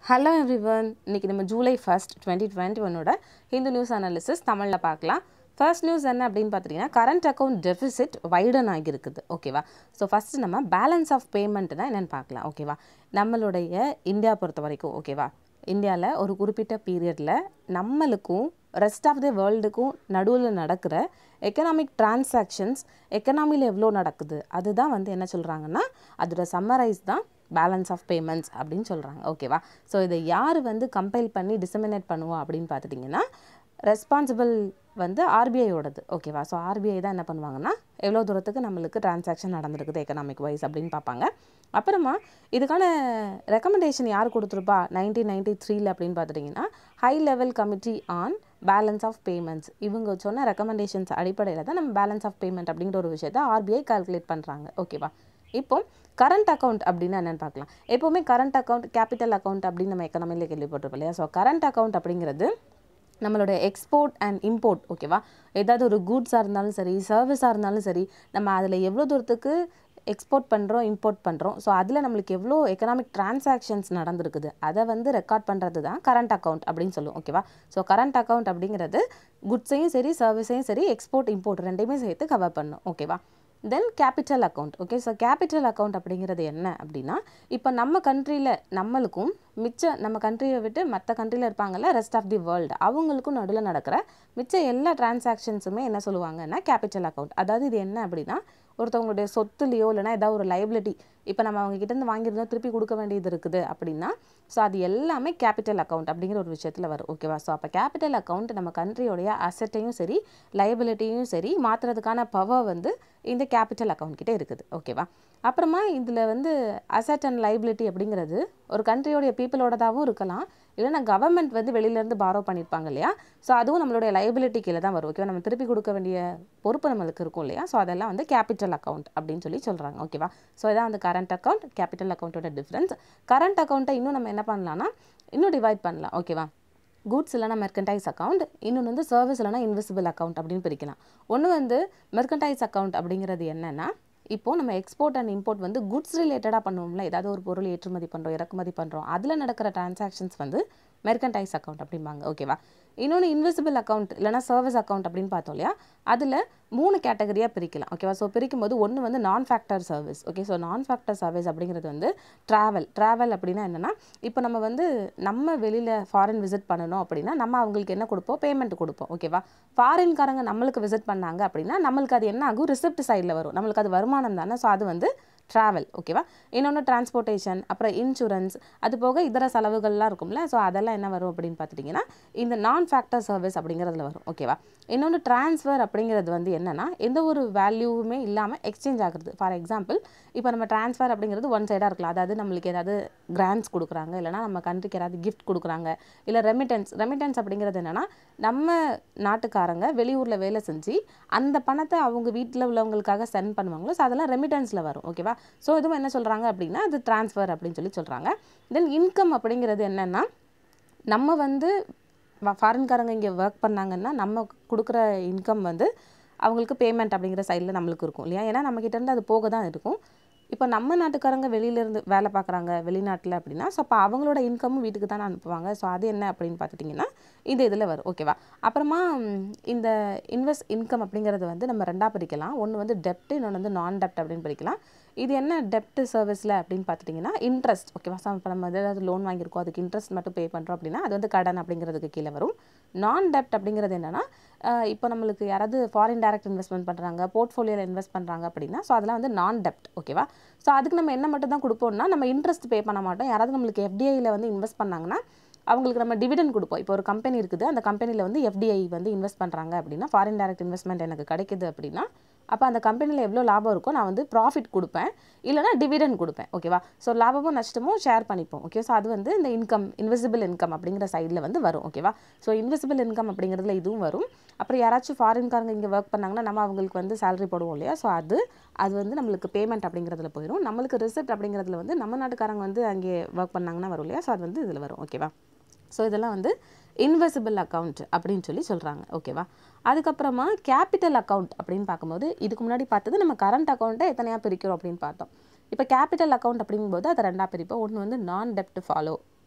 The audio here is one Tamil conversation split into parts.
ஹலோ எவ்ரிவன் இன்னைக்கு நம்ம ஜூலை ஃபர்ஸ்ட் டுவெண்ட்டி டுவெண்ட்டி ஒன்னோட ஹிந்து நியூஸ் அனாலிசிஸ் தமிழில் பார்க்கலாம் ஃபர்ஸ்ட் நியூஸ் என்ன அப்படின்னு பார்த்தீங்கன்னா கரண்ட் அக்கௌண்ட் டெபிசிட் வைடன் ஆகியிருக்குது ஓகேவா ஸோ ஃபஸ்ட்டு நம்ம பேலன்ஸ் ஆஃப் பேமெண்ட்னா என்னென்னு பார்க்கலாம் ஓகேவா நம்மளுடைய இந்தியா பொறுத்த வரைக்கும் ஓகேவா இந்தியாவில் ஒரு குறிப்பிட்ட பீரியடில் நம்மளுக்கும் ரெஸ்ட் ஆஃப் த வேர்ல்டுக்கும் நடுவில் நடக்கிற எக்கனாமிக் டிரான்சாக்ஷன்ஸ் எக்கனாமியில் எவ்வளோ நடக்குது அதுதான் வந்து என்ன சொல்கிறாங்கன்னா அதோட சம்மரைஸ் தான் பேலன்ஸ் ஆஃப் பேமெண்ட்ஸ் அப்படின்னு சொல்கிறாங்க ஓகேவா ஸோ இதை யார் வந்து கம்பைல் பண்ணி டிசமினேட் பண்ணுவோம் அப்படின்னு பார்த்துட்டிங்கன்னா ரெஸ்பான்சிபிள் வந்து ஆர்பிஐயோடது ஓகேவா ஸோ ஆர்பிஐ தான் என்ன பண்ணுவாங்கன்னா எவ்வளோ தூரத்துக்கு நம்மளுக்கு டிரான்சாக்ஷன் நடந்திருக்குது எக்கனாமிக் வைஸ் அப்படின்னு பார்ப்பாங்க அப்புறமா இதுக்கான ரெக்கமெண்டேஷன் யார் கொடுத்துருப்பா நைன்டீன் நைன்டி த்ரீல அப்படின்னு பார்த்துட்டிங்கன்னா high level committee on balance of payments இவங்க சொன்ன ரெக்கமெண்டேஷன்ஸ் அடிப்படையில் தான் நம்ம பேலன்ஸ் ஆஃப் பேமெண்ட் அப்படிங்கிற ஒரு விஷயத்தை ஆர்பிஐ கால்குலேட் பண்ணுறாங்க ஓகேவா இப்போ கரண்ட் அக்கௌண்ட் அப்படின்னா என்னென்னு பார்க்கலாம் எப்போவுமே கரண்ட் அக்கௌண்ட் கேபிட்டல் அக்கௌண்ட் அப்படின்னு நம்ம எக்கனாமியில் கேள்விப்பட்டிருப்போம் இல்லையா ஸோ கரண்ட் அக்கௌண்ட் அப்படிங்கிறது நம்மளோட எக்ஸ்போர்ட் அண்ட் இம்போர்ட் ஓகேவா ஏதாவது ஒரு கூட்ஸாக இருந்தாலும் சரி சர்வீஸாக இருந்தாலும் சரி நம்ம அதில் எவ்வளோ தூரத்துக்கு எக்ஸ்போர்ட் பண்ணுறோம் இம்போர்ட் பண்ணுறோம் ஸோ அதில் நம்மளுக்கு எவ்வளோ எக்கனாமிக் டிரான்சாக்ஷன்ஸ் நடந்திருக்குது அதை வந்து ரெக்கார்ட் பண்ணுறது தான் கரண்ட் அக்கௌண்ட் அப்படின்னு சொல்லுவோம் ஓகேவா ஸோ கரண்ட் அக்கௌண்ட் அப்படிங்கிறது குட்ஸையும் சரி சர்வீஸையும் சரி எக்ஸ்போர்ட் இம்போர்ட் ரெண்டையுமே சேர்த்து கவர் பண்ணும் ஓகேவா then capital account okay so capital account அப்படிங்கிறது என்ன அப்படின்னா இப்போ நம்ம கண்ட்ரியில் நம்மளுக்கும் மிச்ச நம்ம கண்ட்ரியை விட்டு மற்ற கண்ட்ரியில் இருப்பாங்கல்ல ரெஸ்ட் ஆஃப் தி வேர்ல்டு அவங்களுக்கும் நடுவில் நடக்கிற மிச்ச எல்லா டிரான்சாக்ஷன்ஸுமே என்ன சொல்லுவாங்கன்னா கேபிட்டல் அக்கௌண்ட் அதாவது இது என்ன அப்படின்னா ஒருத்தவங்களுடைய சொத்துலையோ இல்லைனா ஏதாவது ஒரு லைபிலிட்டி இப்போ நம்ம அவங்க கிட்டேருந்து வாங்கியிருந்தோம் திருப்பி கொடுக்க வேண்டியது இருக்குது அப்படின்னா ஸோ அது எல்லாமே கேபிட்டல் அக்கௌண்ட் அப்படிங்கிற ஒரு விஷயத்தில் வரும் ஓகேவா ஸோ அப்போ கேபிட்டல் அக்கௌண்ட் நம்ம கண்ட்ரியோடைய அசட்டையும் சரி லைபிலிட்டியும் சரி மாற்றுறதுக்கான பவர் வந்து இந்த கேபிட்டல் அக்கௌண்ட் கிட்டே இருக்குது ஓகேவா அப்புறமா இதில் வந்து அசட் அண்ட் லைபிலிட்டி அப்படிங்கிறது ஒரு கண்ட்ரியோடைய பீப்புளோடதாகவும் இருக்கலாம் இல்லைனா கவர்மெண்ட் வந்து வெளியிலேருந்து பாரோ பண்ணியிருப்பாங்க இல்லையா ஸோ அதுவும் நம்மளுடைய லைபிலிட்டி கீழே தான் வரும் ஓகேவா நம்ம திருப்பி கொடுக்க வேண்டிய பொறுப்பு நம்மளுக்கு இருக்கும் இல்லையா ஸோ அதெல்லாம் வந்து கேபிட்டல் அக்கௌண்ட் அப்படின்னு சொல்லி சொல்கிறாங்க ஓகேவா ஸோ இதான் வந்து கரண்ட் அக்கௌண்ட் கேபிட்டல் அக்கௌண்ட்டோட டிஃப்ரென்ஸ் கரண்ட் அக்கௌண்ட்டை இன்னும் நம்ம என்ன பண்ணலாம்னா இன்னும் டிவைட் பண்ணலாம் ஓகேவா கூட்ஸ் இல்லைனா மெர்கன்டைஸ் அக்கௌண்ட் இன்னொன்று வந்து சர்வீஸ் இல்லைனா இன்விசிபிள் அக்கௌண்ட் அப்படின்னு பிரிக்கலாம் ஒன்று வந்து மெர்கன்டைஸ் அக்கௌண்ட் அப்படிங்கிறது என்னென்னா இப்போது நம்ம எக்ஸ்போர்ட் அண்ட் இம்போர்ட் வந்து குட்ஸ் ரிலேட்டடாக பண்ணுவோம்ல ஏதாவது ஒரு பொருள் ஏற்றுமதி பண்ணுறோம் இறக்குமதி பண்ணுறோம் அதில் நடக்கிற டிரான்சாக்ஷன்ஸ் வந்து மெர்கன்டைஸ் அக்கௌண்ட் அப்படிம்பாங்க ஓகேவா இன்னொன்று இன்விசிபிள் அக்கௌண்ட் இல்லைனா சர்வீஸ் அக்கௌண்ட் அப்படின்னு பார்த்தோம் இல்லையா அதில் மூணு கேட்டகரியாக பிரிக்கலாம் ஓகேவா ஸோ பிரிக்கும் போது ஒன்று வந்து non factor service okay so non factor service அப்படிங்கிறது வந்து ட்ராவல் ட்ராவல் அப்படின்னா என்னென்னா இப்போ நம்ம வந்து நம்ம வெளியில் ஃபாரின் விசிட் பண்ணணும் அப்படின்னா நம்ம அவங்களுக்கு என்ன கொடுப்போம் பேமெண்ட் கொடுப்போம் ஓகேவா ஃபாரின்காரங்க நம்மளுக்கு விசிட் பண்ணாங்க அப்படின்னா நம்மளுக்கு அது என்ன ஆகும் ரிசிப்ட் சைடில் வரும் நம்மளுக்கு அது வருமானம் தானே ஸோ அது வந்து ட்ராவல் ஓகேவா இன்னொன்று டிரான்ஸ்போர்ட்டேஷன் அப்புறம் இன்சூரன்ஸ் அது போக இதர செலவுகள்லாம் இருக்கும்ல ஸோ அதெல்லாம் என்ன வரும் அப்படின்னு பார்த்துட்டிங்கன்னா இந்த நான் ஃபேக்டர் சர்வீஸ் அப்படிங்கிறதுல வரும் ஓகேவா இன்னொன்று ட்ரான்ஸ்ஃபர் அப்படிங்கிறது வந்து என்னென்னா எந்த ஒரு வேல்யூவுமே இல்லாமல் எக்ஸ்சேஞ்ச் ஆகுறது ஃபார் எக்ஸாம்பிள் இப்போ நம்ம ட்ரான்ஸ்ஃபர் அப்படிங்கிறது ஒன் சைடாக இருக்கலாம் அதாவது நம்மளுக்கு ஏதாவது கிராண்ட்ஸ் கொடுக்குறாங்க இல்லைனா நம்ம கண்ட்ரிக்கு ஏதாவது கிஃப்ட் கொடுக்குறாங்க இல்லை ரெமிட்டன்ஸ் ரெமிட்டன்ஸ் அப்படிங்கிறது என்னென்னா நம்ம நாட்டுக்காரங்க வெளியூரில் வேலை செஞ்சு அந்த பணத்தை அவங்க வீட்டில் உள்ளவங்களுக்காக சென்ட் பண்ணுவாங்களோ ஸோ அதெல்லாம் ரெமிட்டன்ஸில் வரும் ஓகேவா ஸோ இதுவும் என்ன சொல்கிறாங்க அப்படின்னா அது ட்ரான்ஸ்ஃபர் அப்படின்னு சொல்லி சொல்கிறாங்க தென் இன்கம் அப்படிங்கிறது என்னென்னா நம்ம வந்து ஃபாரின்காரங்க இங்கே ஒர்க் பண்ணாங்கன்னா நம்ம கொடுக்குற இன்கம் வந்து அவங்களுக்கு பேமெண்ட் அப்படிங்கிற சைடில் நம்மளுக்கு இருக்கும் இல்லையா ஏன்னா நம்மக்கிட்டேருந்து அது போக தான் இருக்கும் இப்போ நம்ம நாட்டுக்காரங்க வெளியிலேருந்து வேலை பார்க்குறாங்க வெளிநாட்டில் அப்படின்னா ஸோ அப்போ அவங்களோட இன்கமும் வீட்டுக்கு தானே அனுப்புவாங்க ஸோ அது என்ன அப்படின்னு பார்த்துட்டிங்கன்னா இந்த இதில் வரும் ஓகேவா அப்புறமா இந்த இன்வெஸ்ட் இன்கம் அப்படிங்கிறது வந்து நம்ம ரெண்டாக பிரிக்கலாம் ஒன்று வந்து டெப்ட் இன்னொன்று வந்து நான் டெப்ட் அப்படின்னு பிரிக்கலாம் இது என்ன டெப்ட் சர்வீஸில் அப்படின்னு பார்த்துட்டிங்கன்னா இன்ட்ரெஸ்ட் ஓகேவா ஸோ இப்போ நம்ம ஏதாவது லோன் வாங்கியிருக்கோம் அதுக்கு இன்ட்ரெஸ்ட் மட்டும் பே பண்ணுறோம் அப்படின்னா அது வந்து கடன் அப்படிங்கிறதுக்கு கீழே வரும் நான் டெப்ட் அப்படிங்கிறது என்னென்னா இப்போ நம்மளுக்கு யாராவது ஃபாரின் டைரக்ட் இன்வெஸ்ட்மெண்ட் பண்ணுறாங்க போர்ட்ஃபோலியோவில் இன்வெஸ்ட் பண்ணுறாங்க அப்படின்னா ஸோ அதெல்லாம் வந்து நான் டெப்ட் ஓகேவா ஸோ அதுக்கு நம்ம என்ன மட்டும் தான் கொடுப்போம்னா நம்ம இன்ட்ரெஸ்ட் பே பண்ண மாட்டோம் யாராவது நம்மளுக்கு எஃப்டிஐயில் வந்து இன்வெஸ்ட் பண்ணாங்கன்னா அவங்களுக்கு நம்ம டிவிடன் கொடுப்போம் இப்போ ஒரு கம்பெனி இருக்குது அந்த கம்பெனியில் வந்து எஃப்டிஐ வந்து இன்வெஸ்ட் பண்ணுறாங்க அப்படின்னா ஃபாரின் டைரக்ட் இன்வெஸ்ட்மெண்ட் எனக்கு கிடைக்குது அப்படின்னா அப்போ அந்த கம்பெனியில் எவ்வளோ லாபம் இருக்கோ நான் வந்து ப்ராஃபிட் கொடுப்பேன் இல்லைனா டிவிடன் கொடுப்பேன் ஓகேவா ஸோ லாபமும் நஷ்டமும் ஷேர் பண்ணிப்போம் ஓகே ஸோ அது வந்து இந்த இன்கம் இன்விசிபிள் இன்கம் அப்படிங்கிற சைடில் வந்து வரும் ஓகேவா ஸோ இன்விசிபிள் இன்கம் அப்படிங்கிறதுல இதுவும் வரும் அப்புறம் யாராச்சும் ஃபாரின்காரங்க இங்கே ஒர்க் பண்ணாங்கன்னா நம்ம அவங்களுக்கு வந்து சேலரி போடுவோம் இல்லையா ஸோ அது அது வந்து நம்மளுக்கு பேமெண்ட் அப்படிங்கிறதுல போயிடும் நம்மளுக்கு ரிசிப்ட் அப்படிங்கிறதுல வந்து நம்ம நாட்டுக்காரங்க வந்து அங்கே ஒர்க் பண்ணாங்கன்னா வரும் இல்லையா ஸோ அது வந்து இதில் வரும் ஓகேவா ஸோ இதெல்லாம் வந்து இன்வெசிபிள் அக்கௌண்ட் அப்படின்னு சொல்லி சொல்கிறாங்க ஓகேவா அதுக்கப்புறமா கேபிட்டல் அக்கௌண்ட் அப்படின்னு பார்க்கும்போது இதுக்கு முன்னாடி பார்த்தது நம்ம கரண்ட் அக்கௌண்ட்டை எத்தனையாக பிரிக்கிறோம் அப்படின்னு பார்த்தோம் இப்போ கேபிட்டல் அக்கௌண்ட் அப்படிங்கும்போது அதை ரெண்டாக பிரிப்போம் ஒன்று வந்து நான் டெப்ட் ஃபாலோ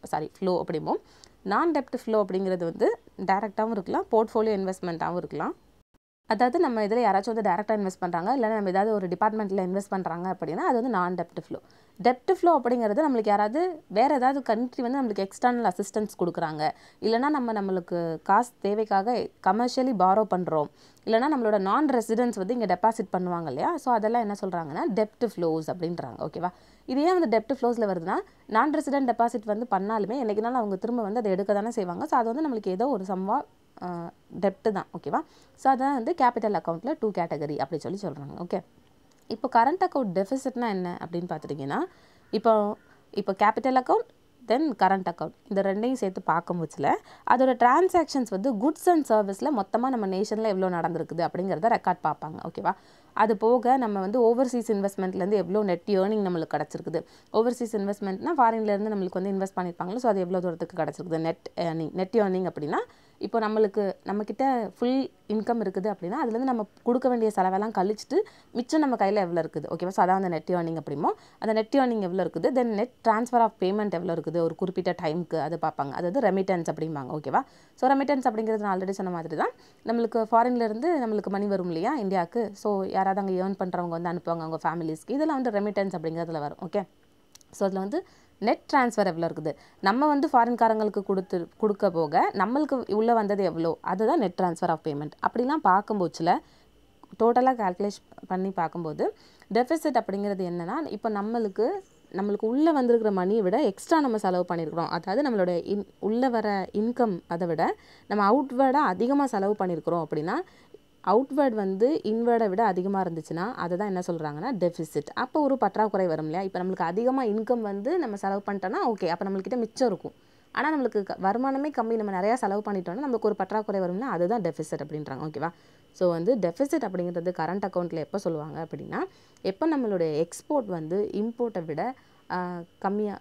சாரி ஃப்ளோ அப்படிமோ நான் டெப்ட் ஃப்ளோ அப்படிங்கிறது வந்து டேரெக்டாகவும் இருக்கலாம் போர்ட்ஃபோலியோ இன்வெஸ்ட்மெண்ட்டாகவும் இருக்கலாம் அதாவது நம்ம இதில் யாராச்சும் வந்து டேரெக்டாக இன்வெஸ்ட் பண்ணுறாங்க இல்லைனா நம்ம ஏதாவது ஒரு டிபார்ட்மெண்ட்டில் இன்வெஸ்ட் பண்ணுறாங்க அப்படின்னா அது வந்து நான் டெப்ட் ஃப்ளோ டெப்ட் ஃப்ளோ அப்படிங்கிறது நம்மளுக்கு யாராவது வேறு ஏதாவது கண்ட்ரி வந்து நம்மளுக்கு எக்ஸ்டர்னல் அசிஸ்டன்ஸ் கொடுக்குறாங்க இல்லைனா நம்ம நம்மளுக்கு காசு தேவைக்காக கமர்ஷியலி பாரோ பண்ணுறோம் இல்லைனா நம்மளோட நான் ரெசிடென்ஸ் வந்து இங்கே டெபாசிட் பண்ணுவாங்க இல்லையா ஸோ அதெல்லாம் என்ன சொல்கிறாங்கன்னா டெப்ட் ஃப்ளோஸ் அப்படின்றாங்க ஓகேவா இது ஏன் வந்து டெப்ட் ஃப்ளோஸில் வருதுன்னா நான் ரெசிடென்ட் டெபாசிட் வந்து பண்ணாலுமே என்றைக்குனாலும் அவங்க திரும்ப வந்து அதை எடுக்க தானே செய்வாங்க ஸோ அது வந்து நம்மளுக்கு ஏதோ ஒரு சம்வா டெப்ட்டு தான் ஓகேவா ஸோ அதான் வந்து கேபிட்டல் அக்கௌண்ட்டில் டூ கேட்டகரி அப்படி சொல்லி சொல்கிறாங்க ஓகே இப்போ கரண்ட் அக்கௌண்ட் டெஃபிசிட்னா என்ன அப்படின்னு பார்த்துட்டிங்கன்னா இப்போ இப்போ capital account then current account இந்த ரெண்டையும் சேர்த்து பார்க்கும்போதுல அதோட டிரான்சாக்ஷன்ஸ் வந்து குட்ஸ் அண்ட் சர்வீஸில் மொத்தமாக நம்ம நேஷனில் எவ்வளோ நடந்திருக்குது அப்படிங்கிறத ரெக்கார்ட் பார்ப்பாங்க ஓகேவா அது போக நம்ம வந்து ஓவர்சீஸ் இன்வெஸ்ட்மெண்ட்லேருந்து எவ்வளோ நெட் ஏர்னிங் நம்மளுக்கு கிடச்சிருக்குது ஓவர்சீஸ் இன்வெஸ்ட்மெண்ட்னா ஃபாரின்லேருந்து நம்மளுக்கு வந்து இன்வெஸ்ட் பண்ணியிருப்பாங்களோ ஸோ அது எவ்வளோ தூரத்துக்கு கிடச்சிருக்குது நெட் ஏர்னிங் நெட் ஏர்னிங் அப்படின்னா இப்போ நம்மளுக்கு நம்மக்கிட்ட ஃபுல் இன்கம் இருக்குது அப்படின்னா அதுலேருந்து நம்ம கொடுக்க வேண்டிய செலவெல்லாம் கழிச்சிட்டு மிச்சம் நம்ம கையில் எவ்வளோ இருக்குது ஓகேவா ஸோ அதான் அந்த நெட் ஏர்னிங் அப்படிமோ அந்த நெட் ஏர்னிங் எவ்வளோ இருக்குது then net transfer of payment எவ்வளோ இருக்குது ஒரு குறிப்பிட்ட டைமுக்கு அது பார்ப்பாங்க அதாவது ரெமிட்டன்ஸ் அப்படிம்பாங்க ஓகேவா ஸோ ரெமிட்டன்ஸ் அப்படிங்கிறது நான் ஆல்ரெடி சொன்ன மாதிரி தான் நம்மளுக்கு ஃபாரின்லேருந்து நம்மளுக்கு மணி வரும் இல்லையா இந்தியாவுக்கு ஸோ யாராவது அங்கே ஏர்ன் பண்ணுறவங்க வந்து அனுப்புவாங்க அவங்க ஃபேமிலிஸ்க்கு இதெல்லாம் வந்து ரெமிட்டன்ஸ் அப்படிங்கிறதுல வரும் ஓகே ஸோ அதில் வந்து நெட் ட்ரான்ஸ்ஃபர் எவ்வளோ இருக்குது நம்ம வந்து ஃபாரின்காரங்களுக்கு கொடுத்து கொடுக்க போக நம்மளுக்கு உள்ளே வந்தது எவ்வளோ அதுதான் நெட் ட்ரான்ஸ்ஃபர் ஆஃப் பேமெண்ட் அப்படிலாம் பார்க்கும்போச்சில் டோட்டலாக கால்குலேஷ் பண்ணி பார்க்கும்போது டெஃபிசிட் அப்படிங்கிறது என்னென்னா இப்போ நம்மளுக்கு நம்மளுக்கு உள்ளே வந்திருக்கிற மணியை விட எக்ஸ்ட்ரா நம்ம செலவு பண்ணியிருக்கிறோம் அதாவது நம்மளோட இன் உள்ளே வர இன்கம் அதை விட நம்ம அவுட்வேர்டாக அதிகமாக செலவு பண்ணியிருக்கிறோம் அப்படின்னா அவுட்வேர்ட் வந்து இன்வேர்டை விட அதிகமாக இருந்துச்சுன்னா அதை தான் என்ன சொல்கிறாங்கன்னா டெஃபிசிட் அப்போ ஒரு பற்றாக்குறை வரும் இல்லையா இப்போ நம்மளுக்கு அதிகமாக இன்கம் வந்து நம்ம செலவு பண்ணிட்டோன்னா ஓகே அப்போ நம்மள்கிட்ட மிச்சம் இருக்கும் ஆனால் நம்மளுக்கு க- வருமானமே கம்மி நம்ம நிறையா செலவு பண்ணிட்டோம்னா நம்மளுக்கு ஒரு பற்றாக்குறை வரும்னா அதுதான் டெஃபிசிட் அப்படின்றாங்க ஓகேவா ஸோ வந்து டெஃபிசிட் அப்படிங்கிறது கரண்ட் அக்கௌண்ட்டில் எப்போ சொல்லுவாங்க அப்படின்னா எப்போ நம்மளுடைய எக்ஸ்போர்ட் வந்து இம்போர்ட்டை விட கம்மியாக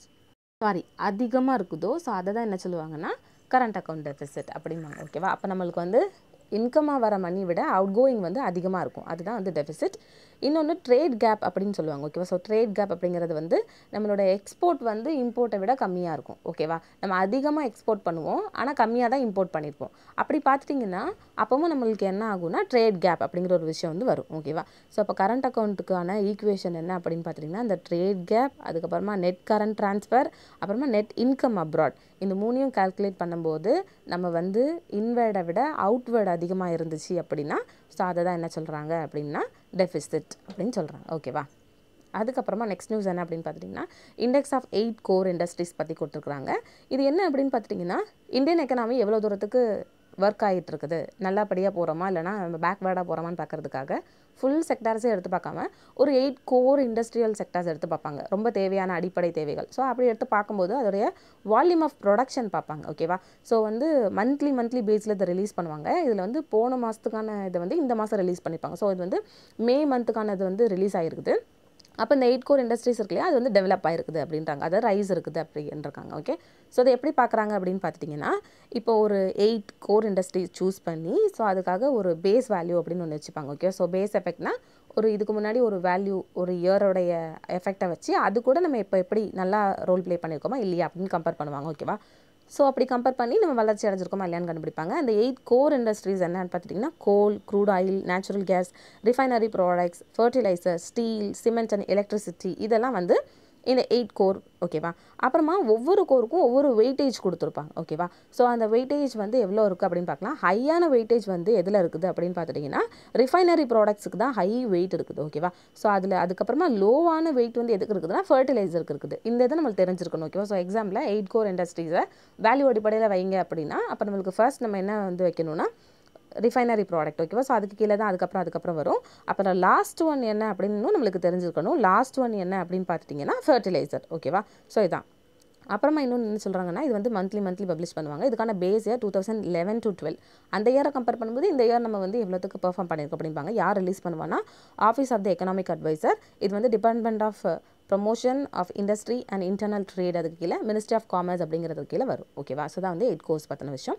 சாரி அதிகமாக இருக்குதோ ஸோ அதை தான் என்ன சொல்லுவாங்கன்னா கரண்ட் அக்கௌண்ட் டெஃபிசிட் அப்படிம்பாங்க ஓகேவா அப்போ நம்மளுக்கு வந்து இன்கமாக வர மணி விட அவுட் கோயிங் வந்து அதிகமாக இருக்கும் அதுதான் வந்து டெஃபிசிட் இன்னொன்று ட்ரேட் கேப் அப்படின்னு சொல்லுவாங்க ஓகேவா ஸோ ட்ரேட் கேப் அப்படிங்கிறது வந்து நம்மளோட எக்ஸ்போர்ட் வந்து இம்போர்ட்டை விட கம்மியாக இருக்கும் ஓகேவா நம்ம அதிகமாக எக்ஸ்போர்ட் பண்ணுவோம் ஆனால் கம்மியாக தான் இம்போர்ட் பண்ணியிருப்போம் அப்படி பார்த்துட்டிங்கன்னா அப்பவும் நம்மளுக்கு என்ன ஆகும்னா ட்ரேட் கேப் அப்படிங்கிற ஒரு விஷயம் வந்து வரும் ஓகேவா ஸோ அப்போ கரண்ட் அக்கௌண்ட்டுக்கான ஈக்குவேஷன் என்ன அப்படின்னு பார்த்தீங்கன்னா இந்த ட்ரேட் கேப் அதுக்கப்புறமா நெட் கரண்ட் ட்ரான்ஸ்ஃபர் அப்புறமா நெட் இன்கம் அப்ராட் இந்த மூணையும் கால்குலேட் பண்ணும்போது நம்ம வந்து இன்வேர்டை விட அவுட்வேர்டு அதிகமாக இருந்துச்சு அப்படின்னா ஸோ அதை தான் என்ன சொல்கிறாங்க அப்படின்னா டெஃபிசிட் அப்படின்னு சொல்கிறாங்க ஓகேவா அதுக்கப்புறமா நெக்ஸ்ட் நியூஸ் என்ன அப்படின்னு பார்த்துட்டிங்கன்னா index of eight core industries பற்றி கொடுத்துருக்குறாங்க இது என்ன அப்படின்னு பார்த்துட்டிங்கன்னா இந்தியன் எக்கனாமி எவ்வளோ தூரத்துக்கு ஒர்க் ஆகிட்டு இருக்குது நல்லபடியாக போகிறோமா இல்லைனா நம்ம பேக்வேர்டாக போகிறோமான்னு பார்க்கறதுக்காக ஃபுல் செக்டார்ஸே எடுத்து பார்க்காம ஒரு எயிட் கோர் இண்டஸ்ட்ரியல் செக்டார்ஸ் எடுத்து பார்ப்பாங்க ரொம்ப தேவையான அடிப்படை தேவைகள் ஸோ அப்படி எடுத்து பார்க்கும்போது அதோடைய வால்யூம் ஆஃப் ப்ரொடக்ஷன் பார்ப்பாங்க ஓகேவா ஸோ வந்து மந்த்லி மந்த்லி பேஸில் இதை ரிலீஸ் பண்ணுவாங்க இதில் வந்து போன மாதத்துக்கான இதை வந்து இந்த மாதம் ரிலீஸ் பண்ணிப்பாங்க ஸோ இது வந்து மே மந்த்துக்கான இது வந்து ரிலீஸ் ஆகிருக்குது அப்போ இந்த எயிட் கோர் இண்டஸ்ட்ரீஸ் இருக்கு இல்லையா அது வந்து டெவலப் ஆயிருக்குது அப்படின்றாங்க அதாவது ரைஸ் இருக்குது அப்படின்றாங்க ஓகே ஸோ அதை எப்படி பார்க்குறாங்க அப்படின்னு பார்த்துட்டிங்கன்னா இப்போ ஒரு எயிட் கோர் இண்டஸ்ட்ரி சூஸ் பண்ணி ஸோ அதுக்காக ஒரு பேஸ் வேல்யூ அப்படின்னு ஒன்று வச்சுப்பாங்க ஓகே ஸோ பேஸ் எஃபெக்ட்னா ஒரு இதுக்கு முன்னாடி ஒரு வேல்யூ ஒரு இயரோடைய எஃபெக்டை வச்சு அது கூட நம்ம இப்போ எப்படி நல்லா ரோல் ப்ளே பண்ணியிருக்கோமா இல்லையா அப்படின்னு கம்பேர் பண்ணுவாங்க ஓகேவா ஸோ அப்படி கம்பேர் பண்ணி நம்ம வளர்ச்சி அடைஞ்சிருக்கோமா இல்லையான்னு கண்டுபிடிப்பாங்க அந்த எயிட் கோர் இண்டஸ்ட்ரீஸ் என்னன்னு பார்த்துட்டிங்கன்னா coal crude oil natural gas refinery products fertiliser steel cement and electricity இதெல்லாம் வந்து இந்த எயிட் கோர் ஓகேவா அப்புறமா ஒவ்வொரு கோருக்கும் ஒவ்வொரு வெயிட்டேஜ் கொடுத்துருப்பாங்க ஓகேவா ஸோ அந்த வெயிட்டேஜ் வந்து எவ்வளோ இருக்குது அப்படின்னு பார்க்கலாம் ஹையான வெயிட்டேஜ் வந்து எதில் இருக்குது அப்படின்னு பார்த்துட்டிங்கன்னா ரிஃபைனரி ப்ராடக்ட்ஸுக்கு தான் ஹை வெயிட் இருக்குது ஓகேவா ஸோ அதில் அதுக்கப்புறமா லோவான வெயிட் வந்து எதுக்கு இருக்குதுன்னா ஃபர்டிலைசருக்கு இருக்குது இந்த இதை நம்மளுக்கு தெரிஞ்சிருக்கணும் ஓகேவா ஸோ எக்ஸாம்பிள் எயிட் கோர் இண்டஸ்ட்ரீஸை வேல்யூ அடிப்படையில் வைங்க அப்படின்னா அப்போ நம்மளுக்கு ஃபர்ஸ்ட் நம்ம என்ன வந்து வைக்கணும்னா ரிஃபைனரி ப்ராடக்ட் ஓகேவா ஸோ அதுக்கு கீழே தான் அதுக்கப்புறம் அதுக்கப்புறம் வரும் அப்புறம் லாஸ்ட் ஒன் என்ன அப்படின்னு நம்மளுக்கு தெரிஞ்சிருக்கணும் லாஸ்ட் ஒன் என்ன அப்படின்னு பார்த்துட்டிங்கன்னா ஃபர்டிலைசர் ஓகேவா ஸோ இதான் அப்புறமா இன்னொன்று என்ன சொல்கிறாங்கன்னா இது வந்து மந்த்லி மந்த்லி பப்ளிஷ் பண்ணுவாங்க இதுக்கான base year two thousand eleven to twelve அந்த இயரை கம்பேர் பண்ணும்போது இந்த இயர் நம்ம வந்து எவ்வளோத்துக்கு பெர்ஃபார்ம் பண்ணியிருக்கோம் அப்படிம்பாங்க யார் ரிலீஸ் பண்ணுவான்னா office of the economic adviser இது வந்து department of promotion of industry and internal trade அதுக்கு கீழே மினிஸ்ட்ரி ஆஃப் காமர்ஸ் அப்படிங்கிறதுக்கு கீழே வரும் ஓகேவா ஸோ தான் வந்து எயிட் கோர்ஸ் பற்றின விஷயம்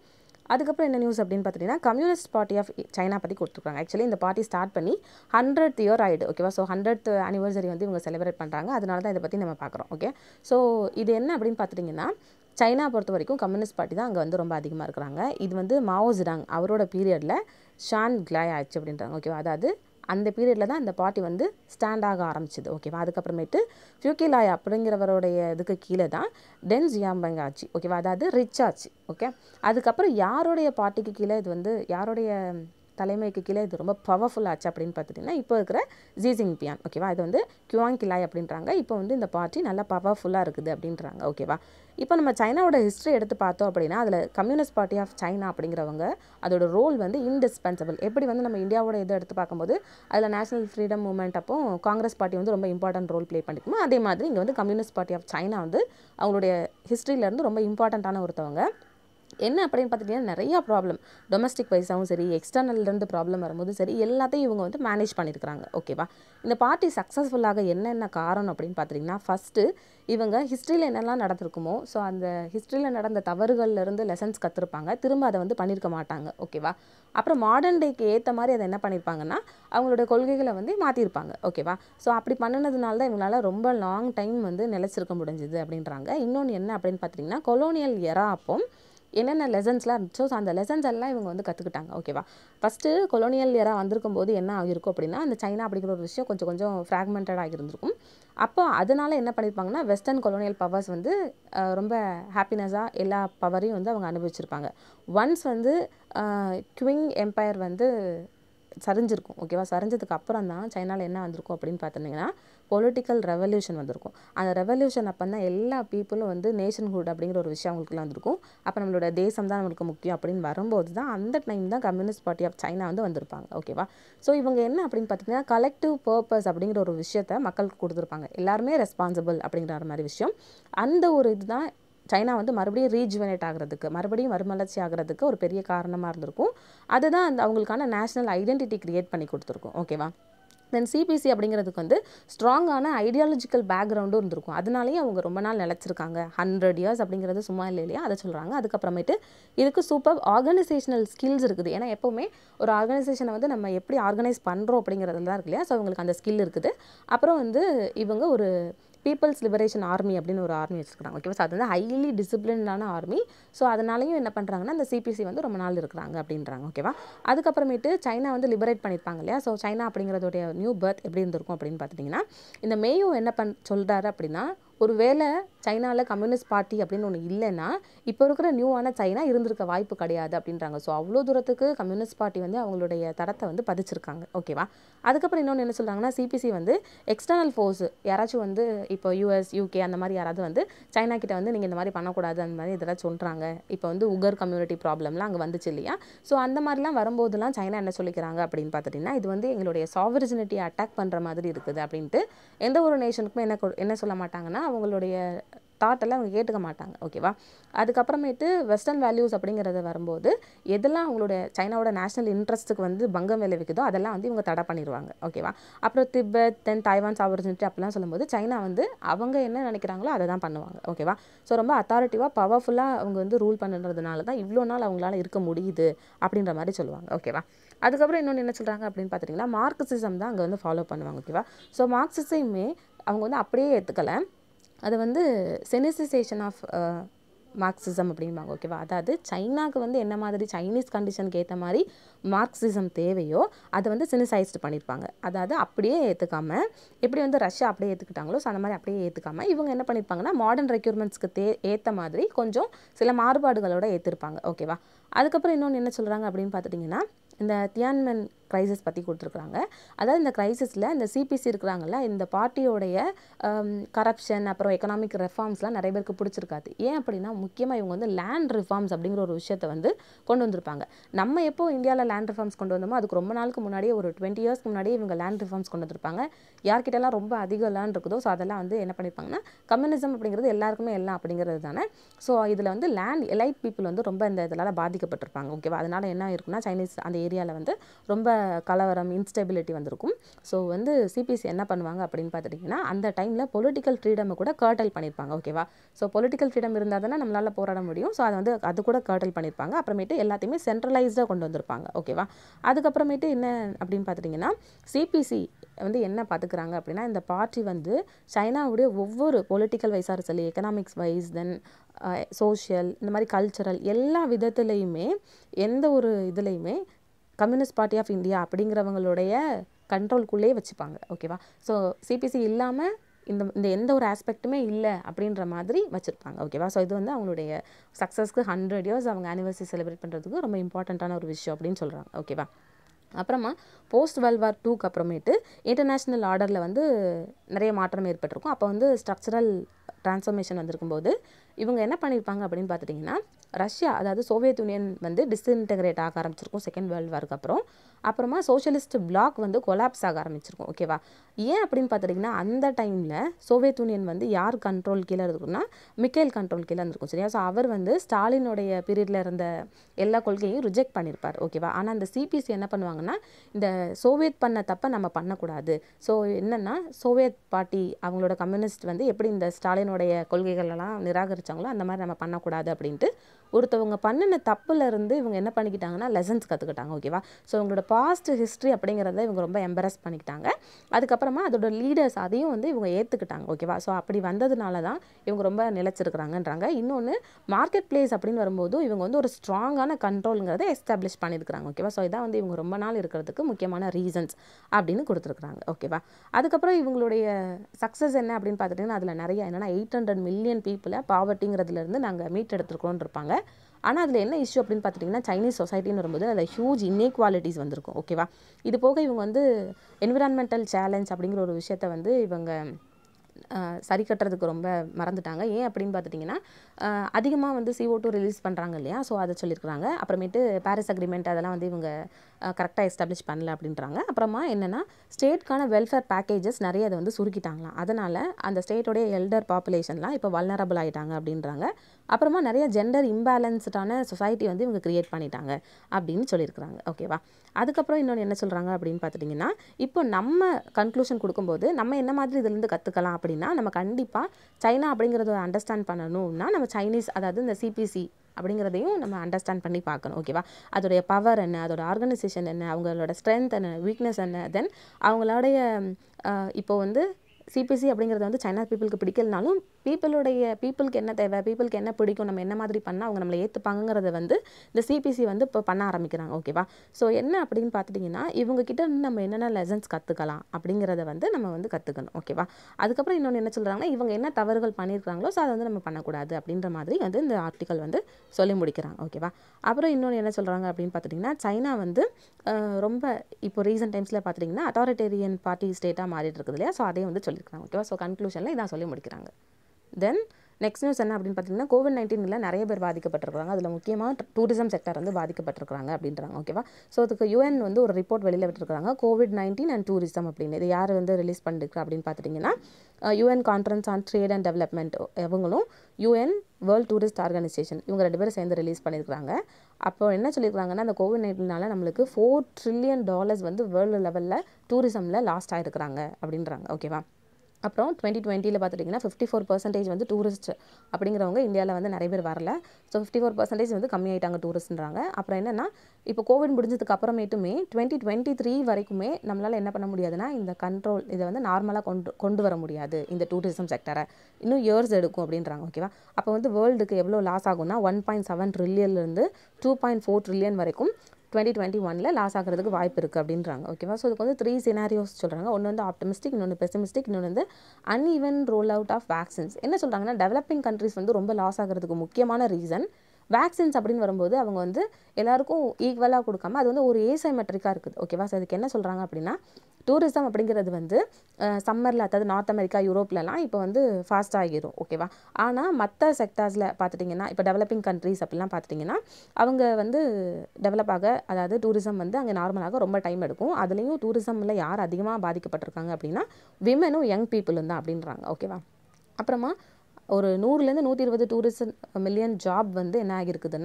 அதுக்கப்புறம் என்ன நியூஸ் அப்படின்னு பார்த்தீங்கன்னா கம்யூனிஸ்ட் பார்ட்டி ஆஃப் சைனா பற்றி கொடுத்துருக்காங்க ஆக்சுவலி இந்த பார்ட்டி ஸ்டார்ட் பண்ணி ஹண்ட்ரட் இயர் ஆயிடு ஓகேவா ஸோ ஹண்ட்ரட் அனிவர்சரி வந்து இவங்க செலிப்ரேட் பண்ணுறாங்க அதனால தான் இதை பற்றி நம்ம பார்க்குறோம் ஓகே ஸோ இது என்ன அப்படின்னு பார்த்துட்டிங்கன்னா சைனா பொறுத்த வரைக்கும் கம்யூனிஸ்ட் பார்ட்டி தான் அங்கே வந்து ரொம்ப அதிகமாக இருக்கிறாங்க இது வந்து மாவோ ஜிடாங் அவரோட பீரியடில் ஷான் கிளாய் ஆச்சு அப்படின்றாங்க ஓகேவா அதாவது அந்த பீரியடில் தான் இந்த பார்ட்டி வந்து ஸ்டாண்ட் ஆக ஆரம்பிச்சது ஓகேவா அதுக்கப்புறமேட்டு ஃபியூக்கிலாய் அப்படிங்கிறவருடைய இதுக்கு கீழே தான் டென் ஜியாம்பங் ஆச்சு ஓகேவா அதாவது ரிச் ஆச்சு ஓகே அதுக்கப்புறம் யாருடைய பார்ட்டிக்கு கீழே இது வந்து யாருடைய தலைமைக்கு கீழே இது ரொம்ப பவர்ஃபுல் ஆச்சு அப்படின்னு பார்த்துட்டிங்கன்னா இப்போ இருக்கிற ஜீசிங் பியான் ஓகேவா இது வந்து கியூவாங் கிலாய் அப்படின்றாங்க இப்போ வந்து இந்த பார்ட்டி நல்லா பவர்ஃபுல்லாக இருக்குது அப்படின்றாங்க ஓகேவா இப்போ நம்ம சைனாவோட ஹிஸ்ட்ரி எடுத்து பார்த்தோம் அப்படின்னா அதில் கம்யூனிஸ்ட் பார்ட்டி ஆஃப் சைனா அப்படிங்கிறவங்க அதோட ரோல் வந்து இன்டிஸ்பென்சபிள் எப்படி வந்து நம்ம இந்தியாவோட இதை எடுத்து பார்க்கும்போது அதில் நேஷனல் ஃப்ரீடம் மூவ்மெண்ட் அப்போ காங்கிரஸ் பார்ட்டி வந்து ரொம்ப இம்பார்ட்டன்ட் ரோல் ப்ளே பண்ணிக்குமோ அதே மாதிரி இங்கே வந்து கம்யூனிஸ்ட் பார்ட்டி ஆஃப் சைனா வந்து அவங்களுடைய ஹிஸ்ட்ரியிலேருந்து ரொம்ப இம்பார்ட்டண்ட்டான ஒருத்தவங்க என்ன அப்படின்னு பார்த்துட்டிங்கன்னா நிறையா ப்ராப்ளம் டொமஸ்டிக் வைஸாகவும் சரி எக்ஸ்டர்னல்லேருந்து ப்ராப்ளம் வரும்போது சரி எல்லாத்தையும் இவங்க வந்து மேனேஜ் பண்ணியிருக்கிறாங்க ஓகேவா இந்த பார்ட்டி சக்ஸஸ்ஃபுல்லாக என்னென்ன காரணம் அப்படின்னு பார்த்துட்டிங்கன்னா ஃபஸ்ட்டு இவங்க ஹிஸ்ட்ரியில் என்னெல்லாம் நடந்திருக்குமோ ஸோ அந்த ஹிஸ்ட்ரியில் நடந்த தவறுகள்லேருந்து லெசன்ஸ் கற்றுருப்பாங்க திரும்ப அதை வந்து பண்ணியிருக்க மாட்டாங்க ஓகேவா அப்புறம் மாடர்ன் டேக்கு ஏற்ற மாதிரி அதை என்ன பண்ணியிருப்பாங்கன்னா அவங்களோட கொள்கைகளை வந்து மாற்றிருப்பாங்க ஓகேவா ஸோ அப்படி பண்ணினதுனால தான் இவங்களால ரொம்ப லாங் டைம் வந்து நிலச்சிருக்க முடிஞ்சுது அப்படின்றாங்க இன்னொன்று என்ன அப்படின்னு பார்த்தீங்கன்னா கொலோனியல் எரா அப்போ என்னென்ன லெசன்ஸ்லாம் இருந்துச்சோ ஸோ அந்த லெசன்ஸ் எல்லாம் இவங்க வந்து கற்றுக்கிட்டாங்க ஓகேவா ஃபஸ்ட்டு கொலோனியல் இயராக வந்திருக்கும் போது என்ன ஆகிருக்கும் அப்படின்னா அந்த சைனா அப்படிங்கிற ஒரு விஷயம் கொஞ்சம் கொஞ்சம் ஃப்ராக்மெண்டட் ஆகியிருந்திருக்கும் அப்போ அதனால என்ன பண்ணியிருப்பாங்கன்னா வெஸ்டர்ன் கொலோனியல் பவர்ஸ் வந்து அஹ், ரொம்ப ஹாப்பினஸாக எல்லா பவரையும் வந்து அவங்க அனுபவிச்சிருப்பாங்க ஒன்ஸ் வந்து குவிங் எம்பையர் வந்து சரிஞ்சிருக்கும் ஓகேவா சரிஞ்சதுக்கு அப்புறம் தான் சைனாவில் என்ன வந்திருக்கும் அப்படின்னு பார்த்துட்டிங்கன்னா பொலிட்டிக்கல் ரெவல்யூஷன் வந்திருக்கும் அந்த ரெவல்யூஷன் அப்போ தான் எல்லா பீப்புளும் வந்து நேஷன்ஹுட் அப்படிங்கிற ஒரு விஷயம் அவங்களுக்குலாம் வந்திருக்கும் அப்போ நம்மளோட தேசம் தான் நம்மளுக்கு முக்கியம் அப்படின்னு வரும்போது தான் அந்த டைம் தான் கம்யூனிஸ்ட் பார்ட்டி ஆஃப் சைனா வந்து வந்திருப்பாங்க ஓகேவா ஸோ இவங்க என்ன அப்படின்னு பார்த்தீங்கன்னா கலெக்டிவ் பர்பஸ் அப்படிங்கிற ஒரு விஷயத்த மக்களுக்கு கொடுத்துருப்பாங்க எல்லாருமே ரெஸ்பான்சிபிள் அப்படிங்கிற மாதிரி விஷயம் அந்த ஒரு இதுதான் சைனா வந்து மறுபடியும் ரீஜுவனேட் ஆகிறதுக்கு மறுபடியும் மறுமலர்ச்சி ஆகிறதுக்கு ஒரு பெரிய காரணமாக இருந்திருக்கும் அதுதான் அந்த அவங்களுக்கான நேஷனல் ஐடென்டிட்டி கிரியேட் பண்ணி கொடுத்துருக்கும் ஓகேவா தென் சிபிசி அப்படிங்கிறதுக்கு வந்து ஸ்ட்ராங்கான ஐடியாலஜிக்கல் பேக்ரவுண்டும் இருந்திருக்கும் அதனாலேயே அவங்க ரொம்ப நாள் நிலச்சிருக்காங்க ஹண்ட்ரட் இயர்ஸ் அப்படிங்கிறது சும்மா இல்லை இல்லையா அதை சொல்கிறாங்க அதுக்கப்புறமேட்டு இதுக்கு சூப்பர் ஆர்கனைசேஷனல் ஸ்கில்ஸ் இருக்குது ஏன்னா எப்போவுமே ஒரு ஆர்கனைசேஷனை வந்து நம்ம எப்படி ஆர்கனைஸ் பண்ணுறோம் அப்படிங்கிறதுல தான் இருக்கு இல்லையா ஸோ அவங்களுக்கு அந்த ஸ்கில் இருக்குது அப்புறம் வந்து இவங்க ஒரு பீப்புள்ஸ் லிபரேஷன் ஆர்மி அப்படின்னு ஒரு ஆர்மி வச்சுருக்காங்க ஓகேவா ஸோ அது வந்து ஹைலி டிசிப்ளின்டான ஆர்மி ஸோ அதனாலையும் என்ன பண்ணுறாங்கன்னா அந்த சிபிசி வந்து ரொம்ப நாள் இருக்கிறாங்க அப்படின்றாங்க ஓகேவா அதுக்கப்புறமேட்டு சைனா வந்து லிபரேட் பண்ணியிருப்பாங்க இல்லையா ஸோ சைனா அப்படிங்கிறதோடைய நியூ பர்த் எப்படி இருந்திருக்கும் அப்படின்னு பார்த்துட்டிங்கன்னா இந்த மேயோ என்ன பண் சொல்கிறாரு அப்படின்னா ஒருவேளை சைனாவில் கம்யூனிஸ்ட் பார்ட்டி அப்படின்னு ஒன்று இல்லைன்னா இப்போ இருக்கிற நியூவான சைனா இருந்திருக்க வாய்ப்பு கிடையாது அப்படின்றாங்க ஸோ அவ்வளோ தூரத்துக்கு கம்யூனிஸ்ட் பார்ட்டி வந்து அவங்களுடைய தரத்தை வந்து பதிச்சிருக்காங்க ஓகேவா அதுக்கப்புறம் இன்னொன்று என்ன சொல்கிறாங்கன்னா சிபிசி வந்து எக்ஸ்டர்னல் ஃபோர்ஸ் யாராச்சும் வந்து இப்போ யூஎஸ் யூகே அந்த மாதிரி யாராவது வந்து சைனா கிட்ட வந்து நீங்கள் இந்த மாதிரி பண்ணக்கூடாது அந்த மாதிரி இதெல்லாம் சொல்கிறாங்க இப்போ வந்து உகர் கம்யூனிட்டி ப்ராப்ளம்லாம் அங்கே வந்துச்சு இல்லையா ஸோ அந்த மாதிரிலாம் வரும்போதெல்லாம் சைனா என்ன சொல்லிக்கிறாங்க அப்படின்னு பார்த்துட்டிங்கன்னா இது வந்து எங்களுடைய சாவரிஜினிட்டியை அட்டாக் பண்ணுற மாதிரி இருக்குது அப்படின்ட்டு எந்த ஒரு நேஷனுக்குமே என்ன கொ- என்ன சொல்ல மாட்டாங்கன்னா அவங்களுடைய தாட்டெல்லாம் அவங்க கேட்டுக்க மாட்டாங்க ஓகேவா அதுக்கப்புறமேட்டு வெஸ்டர்ன் வேல்யூஸ் அப்படிங்கிறது வரும்போது எதெல்லாம் அவங்களோட சைனாவோட நேஷனல் இன்ட்ரெஸ்ட்டுக்கு வந்து பங்கம் விளைவிக்குதோ அதெல்லாம் வந்து இவங்க தடை பண்ணிடுவாங்க ஓகேவா அப்புறம் திபெத் தென் தாய்வான் சாவர்ஜினிட்டி அப்படிலாம் சொல்லும்போது சைனா வந்து அவங்க என்ன நினைக்கிறாங்களோ அதை தான் பண்ணுவாங்க ஓகேவா ஸோ ரொம்ப அத்தாரிட்டிவாக பவர்ஃபுல்லாக அவங்க வந்து ரூல் பண்ணுறதுனால தான் இவ்வளோ நாள் அவங்களால இருக்க முடியுது அப்படின்ற மாதிரி சொல்லுவாங்க ஓகேவா அதுக்கப்புறம் இன்னொன்று என்ன சொல்கிறாங்க அப்படின்னு பார்த்துட்டிங்கன்னா மார்க்சிசம் தான் அங்கே வந்து ஃபாலோ பண்ணுவாங்க ஓகேவா ஸோ மார்க்சிசமே அவங்க வந்து அப்படியே ஏற்றுக்கலை அது வந்து செனிசைசேஷன் ஆஃப் மார்க்சிசம் அப்படிம்பாங்க ஓகேவா அதாவது சைனாக்கு வந்து என்ன மாதிரி சைனீஸ் கண்டிஷனுக்கு ஏற்ற மாதிரி மார்க்சிசம் தேவையோ அதை வந்து சினிசைஸ்டு பண்ணியிருப்பாங்க அதாவது அப்படியே ஏற்றுக்காம எப்படி வந்து ரஷ்யா அப்படியே ஏற்றுக்கிட்டாங்களோ ஸோ அந்த மாதிரி அப்படியே ஏற்றுக்காம இவங்க என்ன பண்ணியிருப்பாங்கன்னா மாடர்ன் ரெக்யூர்மெண்ட்ஸ்க்கு தே ஏற்ற மாதிரி கொஞ்சம் சில மாறுபாடுகளோட ஏற்றிருப்பாங்க ஓகேவா அதுக்கப்புறம் இன்னொன்று என்ன சொல்கிறாங்க அப்படின்னு பார்த்துட்டிங்கன்னா இந்த தியான்மென் க்ரைசிஸ் பற்றி கொடுத்துருக்குறாங்க அதாவது இந்த க்ரைசிஸில் இந்த சிபிசி இருக்கிறாங்கல்ல இந்த பார்ட்டியோடைய கரப்ஷன் அப்புறம் எக்கனாமிக் ரெஃபார்ம்ஸ்லாம் நிறைய பேருக்கு பிடிச்சிருக்காது ஏன் அப்படின்னா முக்கியமாக இவங்க வந்து லேண்ட் ரிஃபார்ம்ஸ் அப்படிங்கிற ஒரு விஷயத்தை வந்து கொண்டு வந்திருப்பாங்க நம்ம எப்போ இந்தியாவில் லேண்ட் ரிஃபார்ம்ஸ் கொண்டு வந்தோமோ அதுக்கு ரொம்ப நாளுக்கு முன்னாடியே ஒரு டுவெண்ட்டி இயர்ஸ்க்கு முன்னாடியே இவங்க லேண்ட் ரிஃபார்ம்ஸ் கொண்டு வந்திருப்பாங்க யார்கிட்டலாம் ரொம்ப அதிக லேண்ட் இருக்குதோ ஸோ அதெல்லாம் வந்து என்ன பண்ணியிருப்பாங்கன்னா கம்யூனிசம் அப்படிங்கிறது எல்லாருக்குமே எல்லாம் அப்படிங்கிறது தானே ஸோ இதில் வந்து லேண்ட் எலைட் பீப்புள் வந்து ரொம்ப இந்த இதனால் பாதிக்கப்பட்டிருப்பாங்க ஓகேவா அதனால என்ன இருக்குன்னா சைனீஸ் அந்த ஏரியாவில் வந்து ரொம்ப கலவரம் இன்ஸ்டெபிலிட்டி வந்திருக்கும் ஸோ வந்து சிபிசி என்ன பண்ணுவாங்க அப்படின்னு பார்த்துட்டிங்கன்னா அந்த டைமில் பொலிட்டிக்கல் ஃப்ரீடமை கூட கர்டல் பண்ணியிருப்பாங்க ஓகேவா ஸோ பொலிட்டிக்கல் ஃப்ரீடம் இருந்தால் தானே நம்மளால் போராட முடியும் ஸோ அதை வந்து அது கூட கர்டல் பண்ணியிருப்பாங்க அப்புறமேட்டு எல்லாத்தையுமே சென்ட்ரலைஸ்டாக கொண்டு வந்திருப்பாங்க ஓகேவா அதுக்கப்புறமேட்டு என்ன அப்படின்னு பார்த்துட்டிங்கன்னா சிபிசி வந்து என்ன பார்த்துக்கிறாங்க அப்படின்னா இந்த பார்ட்டி வந்து சைனாவுடைய ஒவ்வொரு பொலிட்டிக்கல் வைஸாக சரி எக்கனாமிக்ஸ் வைஸ் தென் சோஷியல் இந்த மாதிரி கல்ச்சரல் எல்லா விதத்துலேயுமே எந்த ஒரு இதுலேயுமே கம்யூனிஸ்ட் பார்ட்டி ஆஃப் இந்தியா அப்படிங்கிறவங்களுடைய கண்ட்ரோல்குள்ளேயே வச்சுப்பாங்க ஓகேவா ஸோ சிபிசி இல்லாமல் இந்த இந்த எந்த ஒரு ஆஸ்பெக்ட்டுமே இல்லை அப்படின்ற மாதிரி வச்சுருப்பாங்க ஓகேவா ஸோ இது வந்து அவங்களுடைய சக்ஸஸ்க்கு ஹண்ட்ரட் இயர்ஸ் அவங்க ஆனிவர்சரி செலிப்ரேட் பண்ணுறதுக்கு ரொம்ப இம்பார்ட்டண்ட்டான ஒரு விஷயம் அப்படின்னு சொல்கிறாங்க ஓகேவா அப்புறமா போஸ்ட் வேர்ல்ட் வார் டூக்கு அப்புறமேட்டு இன்டர்நேஷ்னல் ஆர்டரில் வந்து நிறைய மாற்றம் ஏற்பட்டிருக்கும் அப்போ வந்து ஸ்ட்ரக்சரல் டிரான்ஸ்ஃபர்மேஷன் வந்திருக்கும்போது இவங்க என்ன பண்ணியிருப்பாங்க அப்படின்னு பார்த்துட்டிங்கன்னா ரஷ்யா அதாவது சோவியத் யூனியன் வந்து டிஸ்இன்டகிரேட் ஆக ஆரம்பிச்சிருக்கும் செகண்ட் வேர்ல்டு வார்க்கு அப்புறம் அப்புறமா சோஷியலிஸ்ட் பிளாக் வந்து கொலாப்ஸ் ஆக ஆரம்பிச்சிருக்கும் ஓகேவா ஏன் அப்படின்னு பார்த்துட்டிங்கன்னா அந்த டைமில் சோவியத் யூனியன் வந்து யார் கண்ட்ரோல் கீழே இருக்குன்னா மிக்கேல் கண்ட்ரோல் கீழே இருந்திருக்கும் சரியா ஸோ அவர் வந்து ஸ்டாலினுடைய பீரியடில் இருந்த எல்லா கொள்கையும் ரிஜெக்ட் பண்ணியிருப்பார் ஓகேவா ஆனால் அந்த சிபிசி என்ன பண்ணுவாங்கன்னா இந்த சோவியத் பண்ண தப்பை நம்ம பண்ணக்கூடாது ஸோ என்னென்னா சோவியத் பார்ட்டி அவங்களோட கம்யூனிஸ்ட் வந்து எப்படி இந்த ஸ்டாலினுடைய கொள்கைகளெல்லாம் நிராகரித்தாங்களோ அந்த மாதிரி நம்ம பண்ணக்கூடாது அப்படின்ட்டு ஒருத்தவங்க பண்ணின தப்புல இருந்து இவங்க என்ன பண்ணிக்கிட்டாங்கன்னா லெசன்ஸ் கற்றுக்கிட்டாங்க ஓகேவா ஸோ இவங்களோட பாஸ்ட் ஹிஸ்ட்ரி அப்படிங்கிறத இவங்க ரொம்ப எம்பரஸ் பண்ணிக்கிட்டாங்க அதுக்கப்புறமா அதோட லீடர்ஸ் அதையும் வந்து இவங்க ஏற்றுக்கிட்டாங்க ஓகேவா ஸோ அப்படி வந்ததுனால தான் இவங்க ரொம்ப நிலச்சிருக்கிறாங்கன்றாங்க இன்னொன்று மார்க்கெட் பிளேஸ் அப்படின்னு வரும்போது இவங்க வந்து ஒரு ஸ்ட்ராங்கான கண்ட்ரோலுங்கிறத எஸ்டாப்ளிஷ் பண்ணியிருக்கிறாங்க ஓகேவா ஸோ இதான் வந்து இவங்க ரொம்ப நாள் இருக்கிறதுக்கு முக்கியமான ரீசன்ஸ் அப்படின்னு கொடுத்துருக்குறாங்க ஓகேவா அதுக்கப்புறம் இவங்களுடைய சக்ஸஸ் என்ன அப்படின்னு பார்த்துட்டிங்கன்னா அதில் நிறைய என்னென்னா எயிட் ஹண்ட்ரட் மில்லியன் பீப்புளை பாவர்ட்டிங்கிறதுலேருந்து நாங்கள் மீட் எடுத்துருக்கோன்னு இருப்பாங்க ஆனால் அதில் என்ன இஷ்யூ அப்படின்னு பார்த்துட்டிங்கன்னா சைனீஸ் சொசைட்டின்னு வரும்போது அதில் ஹியூஜ் இன்இக்வாலிட்டிஸ் வந்திருக்கும் ஓகேவா இது போக இவங்க வந்து என்விரான்மெண்டல் சேலஞ்ச் அப்படிங்கிற ஒரு விஷயத்த வந்து இவங்க சரி கட்டுறதுக்கு ரொம்ப மறந்துட்டாங்க ஏன் அப்படின்னு பார்த்துட்டிங்கன்னா அதிகமாக வந்து சிஓ டூ ரிலீஸ் பண்ணுறாங்க இல்லையா ஸோ அதை சொல்லியிருக்கிறாங்க அப்புறமேட்டு பாரிஸ் அக்ரிமெண்ட் அதெல்லாம் வந்து இவங்க கரெக்டாக எஸ்டாப்ளிஷ் பண்ணல அப்படின்றாங்க அப்புறமா என்னென்னா ஸ்டேட்கான வெல்ஃபேர் பேக்கேஜஸ் நிறைய அதை வந்து சுருக்கிட்டாங்களாம் அதனால் அந்த ஸ்டேட்டோடைய எல்டர் பாப்புலேஷன்லாம் இப்போ வல்னரபிள் ஆகிட்டாங்க அப்படின்றாங்க அப்புறமா நிறைய ஜெண்டர் இம்பேலன்ஸ்டான சொசைட்டி வந்து இவங்க க்ரியேட் பண்ணிட்டாங்க அப்படின்னு சொல்லியிருக்கிறாங்க ஓகேவா அதுக்கப்புறம் இன்னொன்று என்ன சொல்கிறாங்க அப்படின்னு பார்த்துட்டிங்கன்னா இப்போ நம்ம கன்க்ளூஷன் கொடுக்கும்போது நம்ம என்ன மாதிரி இதுலேருந்து கற்றுக்கலாம் அப்படின்னா நம்ம கண்டிப்பாக சைனா அப்படிங்கிறத அண்டர்ஸ்டாண்ட் பண்ணணும்னா நம்ம சைனீஸ் அதாவது இந்த சிபிசி அப்படிங்கிறதையும் நம்ம அண்டர்ஸ்டாண்ட் பண்ணி பார்க்கணும் ஓகேவா அதோடைய பவர் என்ன அதோட ஆர்கனைசேஷன் என்ன அவங்களோட ஸ்ட்ரென்த் என்ன வீக்னஸ் என்ன தென் அவங்களுடைய இப்போ வந்து சிபிசி அப்படிங்கிறது வந்து சைனா பீப்புளுக்கு பிடிக்கலனாலும் பீப்புளுடைய பீப்புளுக்கு என்ன தேவை பீப்புளுக்கு என்ன பிடிக்கும் நம்ம என்ன மாதிரி பண்ணால் அவங்க நம்மளை ஏற்றுப்பாங்கிறத வந்து இந்த சிபிசி வந்து இப்போ பண்ண ஆரம்பிக்கிறாங்க ஓகேவா ஸோ என்ன அப்படின்னு பார்த்துட்டிங்கன்னா இவங்க கிட்ட இருந்து நம்ம என்னென்ன லெசன்ஸ் கற்றுக்கலாம் அப்படிங்கிறத வந்து நம்ம வந்து கற்றுக்கணும் ஓகேவா அதுக்கப்புறம் இன்னொன்று என்ன சொல்கிறாங்கன்னா இவங்க என்ன தவறுகள் பண்ணியிருக்காங்களோ ஸோ அதை வந்து நம்ம பண்ணக்கூடாது அப்படின்ற மாதிரி வந்து இந்த ஆர்டிக்கல் வந்து சொல்லி முடிக்கிறாங்க ஓகேவா அப்புறம் இன்னொன்று என்ன சொல்கிறாங்க அப்படின்னு பார்த்துட்டிங்கன்னா சைனா வந்து ரொம்ப இப்போ ரீசெண்ட் டைம்ஸில் பார்த்துட்டிங்கன்னா அத்தாரிட்டேரியன் பார்ட்டி ஸ்டேட்டாக மாறிட்டு இருக்குது இல்லையா ஸோ அதையும் வந்து சொல்லியிருக்காங்க ஓகேவா ஸோ கன்க்ளூஷனில் இதான் சொல்லி முடிக்கிறாங்க தென் நெக்ஸ்ட் நியூஸ் என்ன அப்படின்னு பார்த்தீங்கன்னா கோவிட் நைன்டீனில் நிறைய பேர் பாதிக்கப்பட்டிருக்காங்க அதில் முக்கியமாக டூரிசம் செக்டர் வந்து பாதிக்கப்பட்டிருக்காங்க அப்படின்றாங்க ஓகேவா ஸோ அதுக்கு யூஎன் வந்து ஒரு ரிப்போர்ட் வெளியில் விட்டுருக்காங்க கோவிட் நைன்டீன் அண்ட் டூரிசம் அப்படின்னு இது யார் வந்து ரிலீஸ் பண்ணிருக்கு அப்படின்னு பார்த்துட்டிங்கன்னா UN conference on trade and development இவங்களும் யூஎன் வேர்ல்ட் டூரிஸ்ட் ஆர்கனைசேஷன் இவங்க ரெண்டு பேரும் சேர்ந்து ரிலீஸ் பண்ணியிருக்காங்க அப்போ என்ன சொல்லியிருக்காங்கன்னா அந்த கோவிட் நைன்டீனால நம்மளுக்கு ஃபோர் ட்ரில்லியன் டாலர்ஸ் வந்து வேர்ல்டு லெவலில் டூரிசமில் லாஸ்ட் ஆகிருக்கிறாங்க அப்படின்றாங்க ஓகேவா அப்புறம் டுவெண்ட்டி டுவெண்ட்டியில் பார்த்துட்டிங்கன்னா ஃபிஃப்டி ஃபோர் பர்சன்டேஜ் வந்து டூரிஸ்ட் அப்படிங்கிறவங்க இந்தியாவில் வந்து நிறைய பேர் வரல ஸோ ஃபிஃப்டி ஃபோர் பர்சன்டேஜ் வந்து கம்மியாயிட்டாங்க டூரிஸ்ட்ன்றாங்க அப்புறம் என்னென்னா இப்போ கோவிட் முடிஞ்சதுக்கு அப்புறமேட்டுமே டுவெண்ட்டி டுவெண்ட்டி த்ரீ வரைக்குமே நம்மளால் என்ன பண்ண முடியாதுன்னா இந்த கண்ட்ரோல் இதை வந்து நார்மலாக கொண்டு கொண்டு வர முடியாது இந்த டூரிசம் செக்டரை இன்னும் இயர்ஸ் எடுக்கும் அப்படின்றாங்க ஓகேவா அப்போ வந்து வேர்ல்டுக்கு எவ்வளோ லாஸ் ஆகும்னா ஒன் பாயிண்ட் செவன் ட்ரில்லியன்லேருந்து டூ பாயிண்ட் ஃபோர் ட்ரில்லியன் வரைக்கும் டுவெண்ட்டி டுவெண்ட்டி ஒனில் லாஸ் ஆகிறதுக்கு வாய்ப்பு இருக்குது அப்படின்றாங்க ஓகேவா ஸோ இதுக்கு வந்து த்ரீ சினாரியோஸ் சொல்கிறாங்க ஒன்று வந்து ஆப்டமிஸ்டிக் இன்னொன்று பெசிமிஸ்டிக் இன்னொன்று வந்து uneven roll out of vaccines என்ன சொல்கிறாங்கன்னா டெவலப்பிங் கண்ட்ரிஸ் வந்து ரொம்ப லாஸ் ஆகிறதுக்கு முக்கியமான ரீசன் வேக்சின்ஸ் அப்படின்னு வரும்போது அவங்க வந்து எல்லாருக்கும் ஈக்குவலாக கொடுக்காம அது வந்து ஒரு ஏசைமெட்ரிக்காக இருக்குது ஓகேவா ஸோ அதுக்கு என்ன சொல்கிறாங்க அப்படின்னா டூரிசம் அப்படிங்கிறது வந்து சம்மரில் அதாவது நார்த் அமெரிக்கா யூரோப்லலாம் இப்போ வந்து ஃபாஸ்ட் ஆகிரும் ஓகேவா ஆனால் மற்ற செக்டார்ஸில் பார்த்துட்டிங்கன்னா இப்போ டெவலப்பிங் கண்ட்ரிஸ் அப்படிலாம் பார்த்துட்டிங்கன்னா அவங்க வந்து டெவலப் ஆக அதாவது டூரிசம் வந்து அங்கே நார்மலாக ரொம்ப டைம் எடுக்கும் அதுலேயும் டூரிசமில் யார் அதிகமாக பாதிக்கப்பட்டிருக்காங்க அப்படின்னா விமனும் யங் பீப்புளும் தான் அப்படின்றாங்க ஓகேவா அப்புறமா ஒரு நூறுலேருந்து நூற்றி இருபது டூரிசம் மில்லியன் ஜாப் வந்து என்ன ஆகிருக்குதுன்னா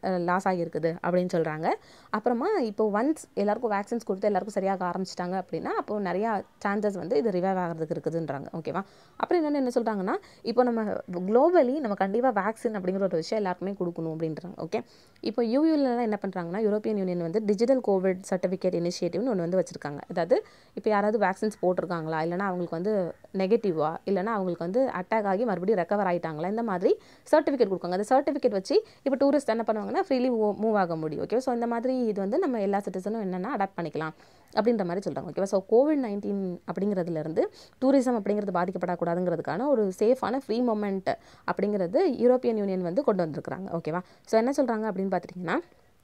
லாஸ் ஆகியிருக்குது அப்படின்னு சொல்கிறாங்க அப்புறமா இப்போ ஒன்ஸ் எல்லாருக்கும் வேக்சின்ஸ் கொடுத்து எல்லாருக்கும் சரியாக ஆரம்பிச்சிட்டாங்க அப்படின்னா அப்போ நிறையா சான்சஸ் வந்து இது ரிவைவ் ஆகிறதுக்கு இருக்குதுன்றாங்க ஓகேவா அப்புறம் இன்னொன்று என்ன சொல்கிறாங்கன்னா இப்போ நம்ம குளோபலி நம்ம கண்டிப்பாக வேக்சின் அப்படிங்கிற ஒரு விஷயம் எல்லாருக்குமே கொடுக்கணும் அப்படின்றாங்க ஓகே இப்போ யூயூலலாம் என்ன பண்ணுறாங்கன்னா யூரோப்பியன் யூனியன் வந்து டிஜிட்டல் கோவிட் சர்டிஃபிகேட் இனிஷியேட்டிவ்னு ஒன்று வந்து வச்சிருக்காங்க அதாவது இப்போ யாராவது வேக்சின்ஸ் போட்டிருக்காங்களா இல்லைனா அவங்களுக்கு வந்து நெகட்டிவா இல்லைனா அவங்களுக்கு வந்து அட்டாக் ஆகி மறுபடியும் ரெக்கவர் ஆகிட்டாங்களா இந்த மாதிரி சர்டிஃபிகேட் கொடுப்பாங்க அந்த சர்டிஃபிகேட் வச்சு இப்போ டூரிஸ்ட் என்ன பண்ணுவாங்கன்னா ஃப்ரீலி மூவ் ஆக முடியும் ஓகே ஸோ இந்த மாதிரி இது வந்து நம்ம எல்லா சிட்டிசனும் என்னென்னா அடாப்ட் பண்ணிக்கலாம் அப்படின்ற மாதிரி சொல்கிறாங்க ஓகேவா ஸோ கோவிட் நைன்டீன் அப்படிங்கிறதுலேருந்து டூரிசம் அப்படிங்கிறது பாதிக்கப்படக்கூடாதுங்கிறதுக்கான ஒரு சேஃபான ஃப்ரீ மொமெண்ட் அப்படிங்கிறது யூரோப்பியன் யூனியன் வந்து கொண்டு வந்திருக்கிறாங்க ஓகேவா ஸோ என்ன சொல்கிறாங்க அப்படின்னு பார்த்துட்டிங்கன்னா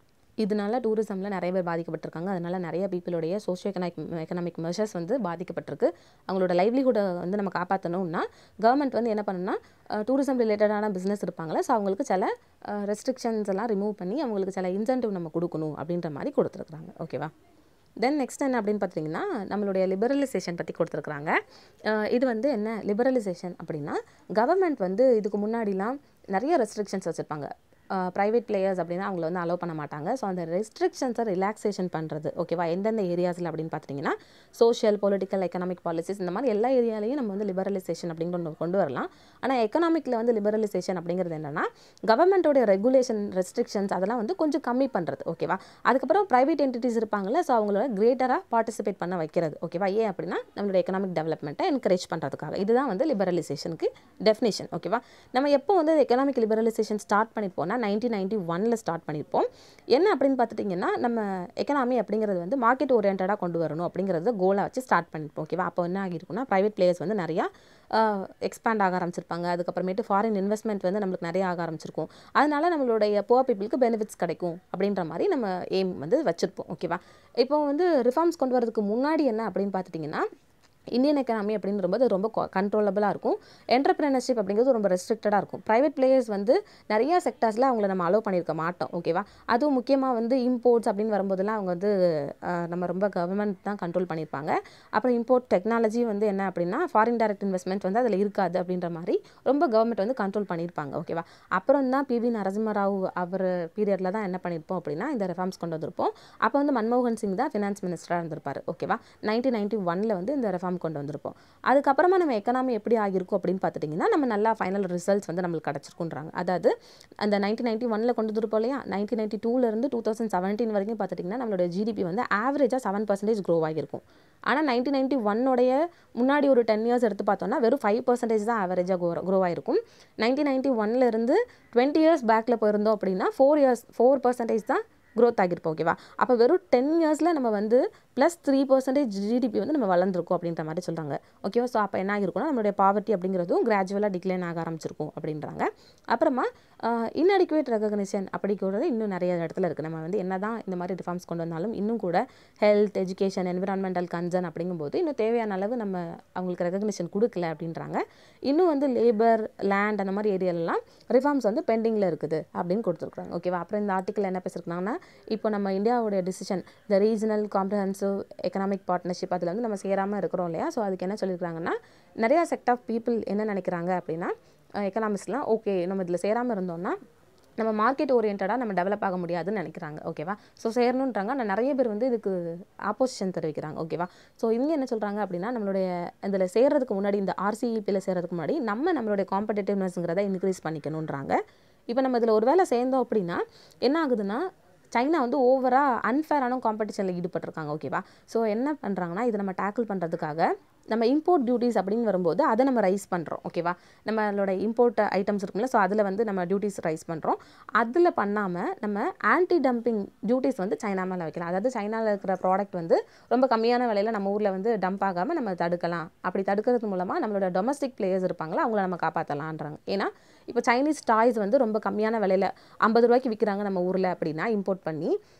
இதனால டூரிசமில் நிறைய பேர் பாதிக்கப்பட்டிருக்காங்க அதனால நிறைய பீப்புளுடைய சோஷியோ எக்கனாமிக் எக்கனாமிக் மெஷர்ஸ் வந்து பாதிக்கப்பட்டிருக்கு அவங்களோட லைவ்லிஹுட்டை வந்து நம்ம காப்பாற்றணும்னா கவர்மெண்ட் வந்து என்ன பண்ணுன்னா டூரிசம் ரிலேட்டடான பிஸ்னஸ் இருப்பாங்களே ஸோ அவங்களுக்கு சில ரெஸ்ட்ரிக்ஷன்ஸ் எல்லாம் ரிமூவ் பண்ணி அவங்களுக்கு சில இன்சென்டிவ் நம்ம கொடுக்கணும் அப்படின்ற மாதிரி கொடுத்துருக்குறாங்க ஓகேவா தென் நெக்ஸ்ட் என்ன அப்படின்னு பார்த்தீங்கன்னா நம்மளுடைய லிபரலைசேஷன் பற்றி கொடுத்துருக்குறாங்க இது வந்து என்ன லிபரலைசேஷன் அப்படின்னா கவர்மெண்ட் வந்து இதுக்கு முன்னாடிலாம் நிறைய ரெஸ்ட்ரிக்ஷன்ஸ் வச்சுருப்பாங்க ப்ரைவேட் பிளேயர்ஸ் அப்படின்னா அவங்கள வந்து அலோவ் பண்ண மாட்டாங்க ஸோ அந்த ரெஸ்ட்ரிக்ஷன்ஸை ரிலாக்ஸேஷன் பண்ணுறது ஓகேவா எந்தெந்த ஏரியாஸில் அப்படின்னு பார்த்தீங்கன்னா சோஷியல் பொலிட்டிக்கல் எக்கனாமிக் பாலிசிஸ் இந்த மாதிரி எல்லா ஏரியாலையும் நம்ம வந்து லிபரலைசேஷன் அப்படிங்கிற ஒன்று கொண்டு வரலாம் ஆனால் எக்கனாமிக்கில் வந்து லிபரலைசேஷன் அப்படிங்கிறது என்னென்னா கவர்மெண்ட்டோடைய ரெகுலேஷன் ரெஸ்ட்ரிக்ஷன்ஸ் அதெல்லாம் வந்து கொஞ்சம் கம்மி பண்ணுறது ஓகேவா அதுக்கப்புறம் ப்ரைவேட் என்டிட்டிஸ் இருப்பாங்கல்ல ஸோ அவங்களோட கிரேட்டராக பார்ட்டிசிபேட் பண்ண வைக்கிறது ஓகேவா ஏன் அப்படின்னா நம்மளோட எக்கனாமிக் டெவலப்மெண்ட்டை என்கரேஜ் பண்ணுறதுக்காக இதுதான் வந்து லிபரலைசேஷனுக்கு டெஃபினேஷன் ஓகேவா நம்ம எப்போ வந்து எக்கனாமிக் லிபரலைசேஷன் ஸ்டார்ட் பண்ணிப்போம்னா நைன்டீன் நைன்டி ஒனில் ஸ்டார்ட் பண்ணியிருப்போம் என்ன அப்படின்னு பார்த்துட்டிங்கன்னா நம்ம எக்கனாமி அப்படிங்கிறது வந்து மார்க்கெட் ஓரியன்டாக கொண்டு வரணும் அப்படிங்கிறத கோலாக வச்சு ஸ்டார்ட் பண்ணியிருப்போம் ஓகேவா அப்போ என்ன ஆகிருக்குன்னா ப்ரைவேட் பிளேயர்ஸ் வந்து நிறையா எக்ஸ்பேண்ட் ஆக ஆரம்பிச்சிருப்பாங்க அதுக்கப்புறமேட்டு ஃபாரின் இன்வெஸ்ட்மெண்ட் வந்து நம்மளுக்கு நிறைய ஆக ஆரம்பிச்சிருக்கும் அதனால நம்மளுடைய புவர் பீப்புளுக்கு பெனிஃபிட்ஸ் கிடைக்கும் அப்படின்ற மாதிரி நம்ம எய்ம் வந்து வச்சுருப்போம் ஓகேவா இப்போ வந்து ரிஃபார்ம்ஸ் கொண்டு வரதுக்கு முன்னாடி என்ன அப்படின்னு பார்த்துட்டிங்கன்னா இந்தியன் எக்கனாமி அப்படின்றபோது ரொம்ப கண்ட்ரோலபிளாக இருக்கும் என்டர்பிரினர்ஷிப் அப்படிங்கிறது ரொம்ப ரெஸ்ட்ரிக்டடாக இருக்கும் ப்ரைவேட் பிளேயர்ஸ் வந்து நிறைய செக்டர்ஸில் அவங்கள நம்ம அலோவ் பண்ணியிருக்க மாட்டோம் ஓகேவா அதுவும் முக்கியமாக வந்து இம்போர்ட்ஸ் அப்படின்னு வரும்போதெல்லாம் அவங்க வந்து நம்ம ரொம்ப கவர்மெண்ட் தான் கண்ட்ரோல் பண்ணியிருப்பாங்க அப்புறம் இம்போர்ட் டெக்னாலஜி வந்து என்ன அப்படின்னா ஃபாரின் டைரக்ட் இன்வெஸ்ட்மெண்ட் வந்து அதில் இருக்காது அப்படின்ற மாதிரி ரொம்ப கவர்மெண்ட் வந்து கண்ட்ரோல் பண்ணியிருப்பாங்க ஓகேவா அப்புறம் தான் பிவி நரசிம்மராவ் அவர் பீரியடில் தான் என்ன பண்ணியிருப்போம் அப்படின்னா இந்த ரெஃபார்ம்ஸ் கொண்டு வந்திருப்போம் அப்போ வந்து மன்மோகன் சிங் தான் ஃபினான்ஸ் மினிஸ்டராக இருந்திருப்பார் ஓகேவா நைன்டீன் நைன்டி ஒனில் வந்து இந்த ரெஃபார்ம் கொண்டு வந்திருப்போம் அதுக்கப்புறமா நம்ம எக்கனாமி எப்படி ஆகிருக்கும் அப்படின்னு பார்த்துட்டிங்கன்னா நம்ம நல்லா ஃபைனல் ரிசல்ட்ஸ் வந்து நம்மளுக்கு கிடச்சிருக்குன்றாங்க அதாவது அந்த நைன்டீன் நைன்டி ஒனில் கொண்டு வந்திருப்போம் இல்லையா நைன்டீன் நைன்டி டூலேருந்து டூ தௌசண்ட் செவன்டீன் வரைக்கும் பார்த்துட்டிங்கன்னா நம்மளோட ஜிடிபி வந்து ஆவரேஜாக செவன் பர்சன்டேஜ் க்ரோ ஆகிருக்கும் ஆனால் நைன்டீன் நைன்டி ஒன்னோடைய முன்னாடி ஒரு டென் இயர்ஸ் எடுத்து பார்த்தோம்னா வெறும் ஃபைவ் பர்சன்டேஜ் தான் ஆவரேஜாக க்ரோ க்ரோ ஆகிருக்கும் நைன்டீன் நைன்டி ஒன்லேருந்து டுவெண்ட்டி இயர்ஸ் பேக்கில் போயிருந்தோம் அப்படின்னா ஃபோர் இயர்ஸ் ஃபோர் பர்சன்டேஜ் தான் க்ரோத் ஆகிருப்போம் ஓகேவா அப்போ வெறும் டென் இயர்ஸில் நம்ம வந்து ப்ளஸ் த்ரீ பர்சன்டேஜ் ஜிடிபி வந்து நம்ம வளர்ந்துருக்கோம் அப்படின்ற மாதிரி சொல்கிறாங்க ஓகேவா ஸோ அப்போ என்ன ஆகிருக்கும்னா நம்மளுடைய பாவர்ட்டி அப்படிங்கிறதும் கிராஜுவலாக டிக்ளைன் ஆக ஆரம்பிச்சிருக்கும் அப்படின்றாங்க அப்புறமா இன்அடிக்குவேட் ரெகக்னிஷன் அப்படிங்கிறது இன்னும் நிறைய இடத்துல இருக்குது நம்ம வந்து என்ன தான் இந்த மாதிரி ரிஃபார்ம்ஸ் கொண்டு வந்தாலும் இன்னும் கூட ஹெல்த் எஜுகேஷன் என்விரான்மெண்டல் கன்சர்ன் அப்படிங்கும்போது இன்னும் தேவையான அளவு நம்ம அவங்களுக்கு ரெகக்னிஷன் கொடுக்கல அப்படின்றாங்க இன்னும் வந்து லேபர் லேண்ட் அந்த மாதிரி ஏரியாலலாம் ரிஃபார்ம்ஸ் வந்து பெண்டிங்கில் இருக்குது அப்படின்னு கொடுத்துருக்குறாங்க ஓகேவா அப்புறம் இந்த ஆர்டிக்கல் என்ன பேசியிருக்காங்கன்னா இப்போ நம்ம இந்தியாவுடைய டிசிஷன் இந்த ரீஜனல் காம்ப்ரஹென்சிவ் எக்கனாமிக் பார்ட்னர்ஷிப் அதில் வந்து நம்ம சேராமல் இருக்கிறோம் இல்லையா ஸோ அதுக்கு என்ன சொல்லியிருக்காங்கன்னா நிறையா செக்ட் ஆஃப் பீப்புள் என்ன நினைக்கிறாங்க அப்படின்னா எக்கனாமிக்ஸ்லாம் ஓகே நம்ம இதில் சேராமல் இருந்தோம்னா நம்ம மார்க்கெட் ஓரியன்டாக நம்ம டெவலப் ஆக முடியாதுன்னு நினைக்கிறாங்க ஓகேவா ஸோ சேரணுன்றாங்க ஆனால் நிறைய பேர் வந்து இதுக்கு ஆப்போசிஷன் தெரிவிக்கிறாங்க ஓகேவா ஸோ இங்கே என்ன சொல்கிறாங்க அப்படின்னா நம்மளுடைய இதில் சேர்றதுக்கு முன்னாடி இந்த ஆர்சிஇபியில் சேர்றதுக்கு முன்னாடி நம்ம நம்மளுடைய காம்படிட்டிவ்னஸ்ங்கிறத இன்க்ரீஸ் பண்ணிக்கணுன்றாங்க இப்போ நம்ம இதில் ஒரு வேலை சேர்ந்தோம் அப்படின்னா என்ன ஆகுதுன்னா சைனா வந்து ஓவராக அன்ஃபேரான காம்படிஷனில் ஈடுபட்டிருக்காங்க ஓகேவா ஸோ என்ன பண்ணுறாங்கன்னா இதை நம்ம டேக்கிள் பண்ணுறதுக்காக நம்ம இம்போர்ட் டியூட்டிஸ் அப்படின்னு வரும்போது அதை நம்ம ரைஸ் பண்ணுறோம் ஓகேவா நம்மளோட இம்போர்ட் ஐட்டம்ஸ் இருக்குல்ல ஸோ அதில் வந்து நம்ம டியூட்டிஸ் ரைஸ் பண்ணுறோம் அதில் பண்ணாமல் நம்ம ஆன்டி டம்பிங் டியூட்டிஸ் வந்து சைனா மேலே வைக்கலாம் அதாவது சைனாவில் இருக்கிற ப்ராடக்ட் வந்து ரொம்ப கம்மியான விலையில் நம்ம ஊரில் வந்து டம்ப் ஆகாமல் நம்ம தடுக்கலாம் அப்படி தடுக்கிறது மூலமாக நம்மளோட டொமஸ்டிக் பிளேயர்ஸ் இருப்பாங்களா அவங்கள நம்ம காப்பாற்றலான்றாங்க ஏன்னா இப்போ சைனீஸ் டாய்ஸ் வந்து ரொம்ப கம்மியான விலையில் ஐம்பது ரூபாய்க்கு விற்கிறாங்க நம்ம ஊரில் அப்படின்னா இம்போர்ட் பண்ணி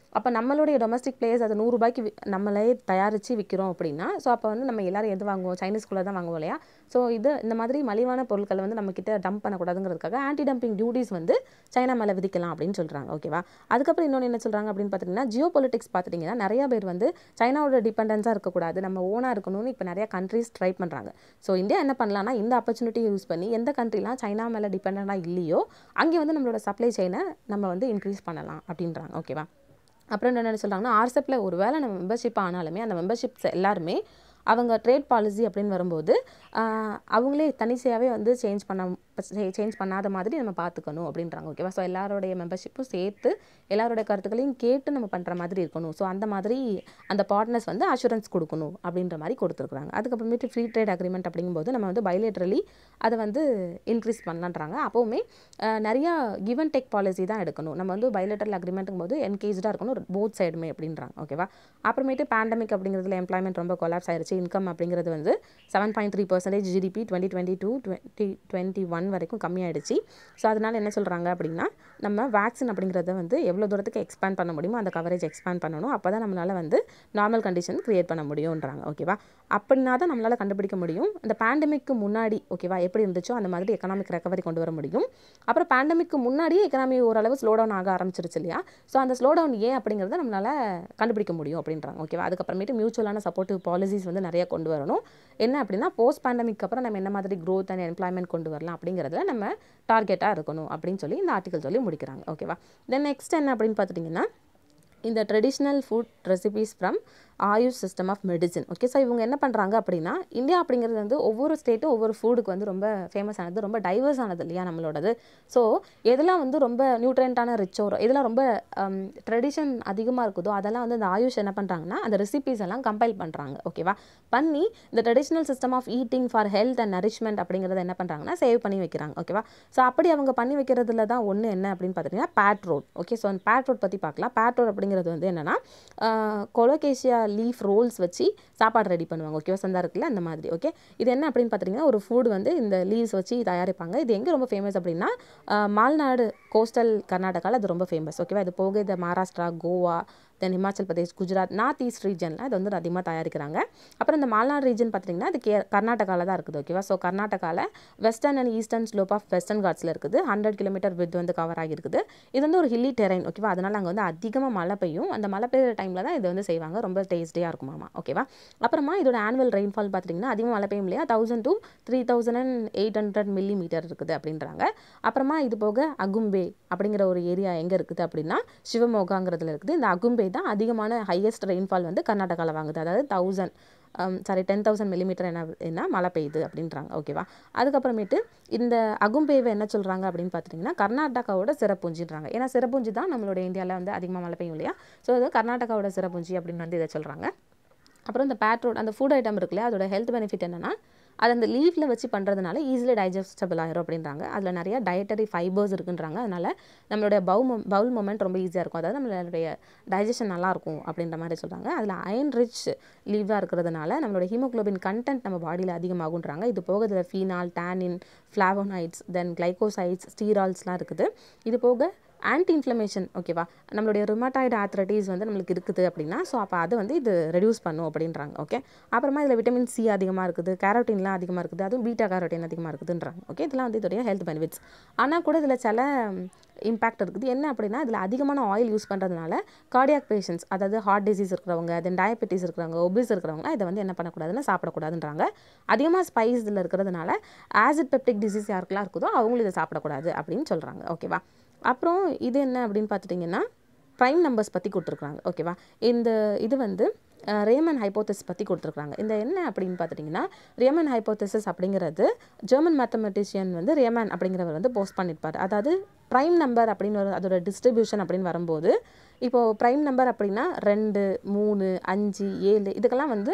அப்போ நம்மளுடைய டொமஸ்டிக் பிளேயர்ஸ் அது நூறுரூபாய்க்கு வி- நம்மளே தயாரித்து விற்கிறோம் அப்படின்னா ஸோ அப்போ வந்து நம்ம எல்லாரும் எது வாங்குவோம் சைனீஸ்குள்ளே தான் வாங்குவோம் இல்லையா ஸோ இது இந்த மாதிரி மலிவான பொருட்களை வந்து நம்ம கிட்ட டம்ப் பண்ணக்கூடாதுங்கிறதுக்காக ஆன்டி டம்பிங் டியூட்டிஸ் வந்து சைனா மேலே விதிக்கலாம் அப்படின்னு சொல்கிறாங்க ஓகேவா அதுக்கப்புறம் இன்னொன்று என்ன சொல்கிறாங்க அப்படின்னு பார்த்தீங்கன்னா ஜியோ பொலிட்டிக்ஸ் பார்த்துட்டிங்கன்னா நிறைய பேர் வந்து சைனாவோட டிபெண்டன்ஸாக இருக்கக்கூடாது நம்ம ஓனாக இருக்கணும்னு இப்போ நிறைய கண்ட்ரீஸ் ட்ரை பண்ணுறாங்க ஸோ இந்தியா என்ன பண்ணலாம்னா இந்த ஆப்பர்ச்சுனிட்டி யூஸ் பண்ணி எந்த கண்ட்ரிலாம் சைனா மேலே டிபெண்டாக இல்லையோ அங்கே வந்து நம்மளோட சப்ளை செயினை நம்ம வந்து இன்க்ரீஸ் பண்ணலாம் அப்படின்றாங்க ஓகேவா அப்புறம் என்ன சொல்கிறாங்கன்னா ஆர்செப்பில் ஒரு வேளை நம்ம மெம்பர்ஷிப் ஆனாலுமே அந்த மெம்பர்ஷிப்ஸ் எல்லாருமே அவங்க ட்ரேட் பாலிசி அப்படின்னு வரும்போது ஆஹ், அவங்களே தனிச்சையாகவே வந்து சேஞ்ச் பண்ண சேஞ்ச் பண்ணாத மாதிரி நம்ம பார்த்துக்கணும் அப்படின்றாங்க ஓகேவா ஸோ எல்லாரோடைய மெம்பர்ஷிப்பும் சேர்த்து எல்லாரோட கருத்துக்களையும் கேட்டு நம்ம பண்ணுற மாதிரி இருக்கணும் ஸோ அந்த மாதிரி அந்த பார்ட்னர்ஸ் வந்து அஷூரன்ஸ் கொடுக்கணும் அப்படின்ற மாதிரி கொடுத்துருக்குறாங்க அதுக்கப்புறமேட்டு ஃப்ரீ ட்ரேட் அக்ரிமெண்ட் அப்படிங்கும்போது நம்ம வந்து பைலேட்ரலி அதை வந்து இன்க்ரீஸ் பண்ணலான்றாங்க அப்போவுமே அஹ், நிறையா கிவ் அண்ட் டேக் பாலிசி தான் எடுக்கணும் நம்ம வந்து பைலேட்டரல் அக்ரிமெண்ட்டுங்கும் போது என்கேஜாக இருக்கணும் போத் சைடுமே அப்படின்றாங்க ஓகேவா அப்புறமேட்டு பேண்டமிக் அப்படிங்கிறதுல எம்ப்ளாய்மெண்ட் ரொம்ப கொலாப்ஸ் ஆயிருச்சு இன்கம் அப்படிங்கிறது வந்து seven point three percentage GDP twenty twenty to twenty twenty one வரைக்கும் கம்மியாயிடுச்சு ஸோ அதனால் என்ன சொல்கிறாங்க அப்படின்னா நம்ம வேக்சின் அப்படிங்கிறத வந்து எவ்வளோ தூரத்துக்கு எக்ஸ்பேண்ட் பண்ண முடியுமோ அந்த கவரேஜ் எக்ஸ்பேண்ட் பண்ணணும் அப்போ தான் நம்மளால் வந்து நார்மல் கண்டிஷன் க்ரியேட் பண்ண முடியுன்றாங்க ஓகேவா அப்படின்னா தான் நம்மளால் கண்டுபிடிக்க முடியும் இந்த பேண்டமிக்கு முன்னாடி ஓகேவா எப்படி இருந்துச்சோ அந்த மாதிரி எக்கனாமிக் ரெக்கவரி கொண்டு வர முடியும் அப்புறம் பேண்டமிக்கு முன்னாடியே எக்கனாமி ஓரளவு ஸ்லோ டவுன் ஆக ஆரம்பிச்சிருச்சு இல்லையா ஸோ அந்த ஸ்லோ டவுன் ஏன் அப்படிங்கிறத நம்மளால் கண்டுபிடிக்க முடியும் அப்படின்றாங்க ஓகேவா அதுக்கப்புறமேட்டு மியூச்சுவலான சப்போர்ட்டிவ் பாலிசிஸ் வந்து நிறைய கொண்டு வரணும் என்ன அப்படின்னா போஸ்ட் பேண்டமிக் அப்புறம் நம்ம என்ன மாதிரி growth அண்ட் எம்ப்ளாய்மெண்ட் கொண்டு வரலாம் அப்படிங்கிறதுல நம்ம டார்கெட்டாக இருக்கணும் அப்படின்னு சொல்லி இந்த ஆர்டிகல் சொல்லி முடிக்கிறாங்க ஓகேவா தென் நெக்ஸ்ட் என்ன அப்படின்னு பார்த்துட்டிங்கன்னா இந்த traditional food recipes from AYUSH system of medicine okay so இவங்க என்ன பண்ணுறாங்க அப்படின்னா இந்தியா அப்படிங்கிறது வந்து ஒவ்வொரு ஸ்டேட்டும் ஒவ்வொரு ஃபுட்டுக்கு வந்து ரொம்ப ஃபேமஸ் ஆனது ரொம்ப டைவர்ஸ் ஆனது இல்லையா நம்மளோடது ஸோ எதெல்லாம் வந்து ரொம்ப நியூட்ரண்ட்டான ரிச்சோ இதெல்லாம் ரொம்ப ட்ரெடிஷன் அதிகமாக இருக்குதோ அதெல்லாம் வந்து இந்த ஆயுஷ் என்ன பண்ணுறாங்கன்னா அந்த ரெசிபீஸ் எல்லாம் கம்பைல் பண்ணுறாங்க ஓகேவா பண்ணி இந்த traditional system of eating for health and nourishment அப்படிங்கிறத என்ன பண்ணுறாங்கன்னா சேவ் பண்ணி வைக்கிறாங்க ஓகேவா ஸோ அப்படி அவங்க பண்ணி வைக்கிறதுல தான் ஒன்று என்ன அப்படின்னு பார்த்தீங்கன்னா பேட் ரோட் ஓகே ஸோ அந்த பேட் ரோட் பற்றி பார்க்கலாம் பேட் ரோட் அப்படிங்கிறது வந்து என்னென்னா கொலோகேஷியா லீஃப் ரோல்ஸ் வச்சு சாப்பாடு ரெடி பண்ணுவாங்க ஓகேவா சந்தா இருக்குல்ல அந்த மாதிரி ஓகே இது என்ன அப்படின்னு பார்த்தீங்கன்னா ஒரு ஃபுட் வந்து இந்த லீவ்ஸ் வச்சு தயாரிப்பாங்க இது எங்கே ரொம்ப ஃபேமஸ் அப்படின்னா ஆஹ் மால்நாடு கோஸ்டல் கர்நாடகாவில் அது ரொம்ப ஃபேமஸ் ஓகேவா இது போக இந்த Maharashtra Goa then Himachal Pradesh Gujarat north east ரீஜனில் இது வந்து அதிகமாக தயாரிக்கிறாங்க அப்புறம் இந்த மால்நாடு ரீஜன் பார்த்தீங்கன்னா இது கே கர்நாடகாவில் தான் இருக்குது ஓகேவா ஸோ கர்நாடகாவில் western and eastern slope of western காட்ஸில் இருக்குது ஹண்ட்ரட் கிலோமீட்டர் வித் வந்து கவர் ஆகியிருக்குது இது வந்து ஒரு ஹில்லி டெரைன் ஓகேவா அதனால் அங்கே வந்து அதிகமாக மழை பெய்யும் அந்த மழை பெய்யுற டைமில் தான் இது வந்து செய்வாங்க ரொம்ப டேஸ்டியாக இருக்குமாமா ஓகேவா அப்புறமா இதோட ஆனுவல் ரெயின்ஃபால் பார்த்தீங்கன்னா அதிகமாக மழை பெய்யும் இல்லையா thousand to three thousand and eight hundred millimetre இருக்குது அப்படின்றாங்க அப்புறமா இது போக அகும்பே அப்படிங்கிற ஒரு ஏரியா எங்கே இருக்குது அப்படின்னா சிவமோகாங்கிறதுல இருக்குது இந்த அகும்பே தான் அதிகமான ஹையஸ்ட் ரெயின்ஃபால் வந்து கர்நாடகாவில் வாங்குது அதாவது thousand sorry ten thousand millimetre என்ன என்ன மழை பெய்யுது அப்படின்றாங்க ஓகேவா அதுக்கப்புறமேட்டு இந்த அகும்பேவை என்ன சொல்கிறாங்க அப்படின்னு பார்த்துட்டிங்கன்னா கர்நாடகாவோட சிறப்புஞ்சின்றாங்க ஏன்னா சிறப்புஞ்சி தான் நம்மளோட இந்தியாவில் வந்து அதிகமாக மழை பெய்யும் இல்லையா ஸோ அது கர்நாடகாவோட சிறப்புஞ்சி அப்படின்னு வந்து இதை சொல்கிறாங்க அப்புறம் இந்த பேட்ரோட் அந்த ஃபுட் ஐட்டம் இருக்குல்லையா அதோட ஹெல்த் பெனிஃபிட் என்னன்னா அது அந்த லீஃபில் வச்சு பண்ணுறதுனால ஈஸிலி டைஜஸ்டபிள் ஆயிரும் அப்படின்றாங்க அதில் நிறைய டயட்டரி ஃபைபர்ஸ் இருக்குன்றாங்க அதனால் நம்மளுடைய பவு பவுல் மூமெண்ட் ரொம்ப ஈஸியாக இருக்கும் அதாவது நம்மளுடைய டைஜஷன் நல்லாயிருக்கும் அப்படின்ற மாதிரி சொல்கிறாங்க அதில் அயன் ரிச் லீவாக இருக்கிறதுனால நம்மளோட ஹீமோக்ளோபின் கண்டென்ட் நம்ம பாடியில் அதிகமாகுன்றாங்க இது போக இதில் phenol tannin flavonoids then glycosides ஸ்டீரால்ஸ்லாம் இருக்குது இது போக ஆன்டி இன்ஃப்ளமேஷன் ஓகேவா நம்மளுடைய ருமட்டாய்டு ஆத்ரட்டிஸ் வந்து நம்மளுக்கு இருக்குது அப்படின்னா ஸோ அப்போ அதை வந்து இது ரெடியூஸ் பண்ணும் அப்படின்றாங்க ஓகே அப்புறமா இதில் விட்டமின் சி அதிகமாக இருக்குது கேரோட்டின்லாம் அதிகமாக இருக்குது அதுவும் பீட்டா கேரோட்டின் அதிகமாக இருக்குதுன்றாங்க ஓகே இதெல்லாம் வந்து இதோடைய ஹெல்த் பெனிஃபிட்ஸ் ஆனால் கூட இதில் சில இம்பாக்ட் இருக்குது என்ன அப்படின்னா இதில் அதிகமான ஆயில் யூஸ் பண்ணுறதுனால கார்டியாக் பேஷண்ட்ஸ் அதாவது ஹார்ட் டிசீஸ் இருக்கிறவங்க தென் டயபெட்டிஸ் இருக்கிறவங்க ஒபிஸ் இருக்கிறவங்க இதை வந்து என்ன பண்ணக்கூடாதுன்னு சாப்பிடக்கூடாதுன்றாங்க அதிகமாக ஸ்பைஸ் இதில் இருக்கிறதுனால ஆசிட் பெப்டிக் டிசீஸ் யாருக்கெல்லாம் இருக்குதோ அவங்களும் இதை சாப்பிடக்கூடாது அப்படின்னு சொல்கிறாங்க ஓகேவா அப்புறம் இது என்ன அப்படின்னு பார்த்துட்டிங்கன்னா ப்ரைம் நம்பர்ஸ் பற்றி கொடுத்துருக்குறாங்க ஓகேவா இந்த இது வந்து ரேமன் ஹைப்போதிஸ் பற்றி கொடுத்துருக்குறாங்க இந்த என்ன அப்படின்னு பார்த்துட்டிங்கன்னா ரேமன் ஹைப்போதிசிஸ் அப்படிங்கிறது ஜெர்மன் மேத்தமெட்டிஷியன் வந்து ரேமன் அப்படிங்கிறவர் வந்து போஸ்ட் பண்ணியிருப்பார் அதாவது ப்ரைம் நம்பர் அப்படின்னு ஒரு அதோட டிஸ்ட்ரிபியூஷன் அப்படின்னு வரும்போது இப்போது ப்ரைம் நம்பர் அப்படின்னா ரெண்டு மூணு அஞ்சு ஏழு இதுக்கெல்லாம் வந்து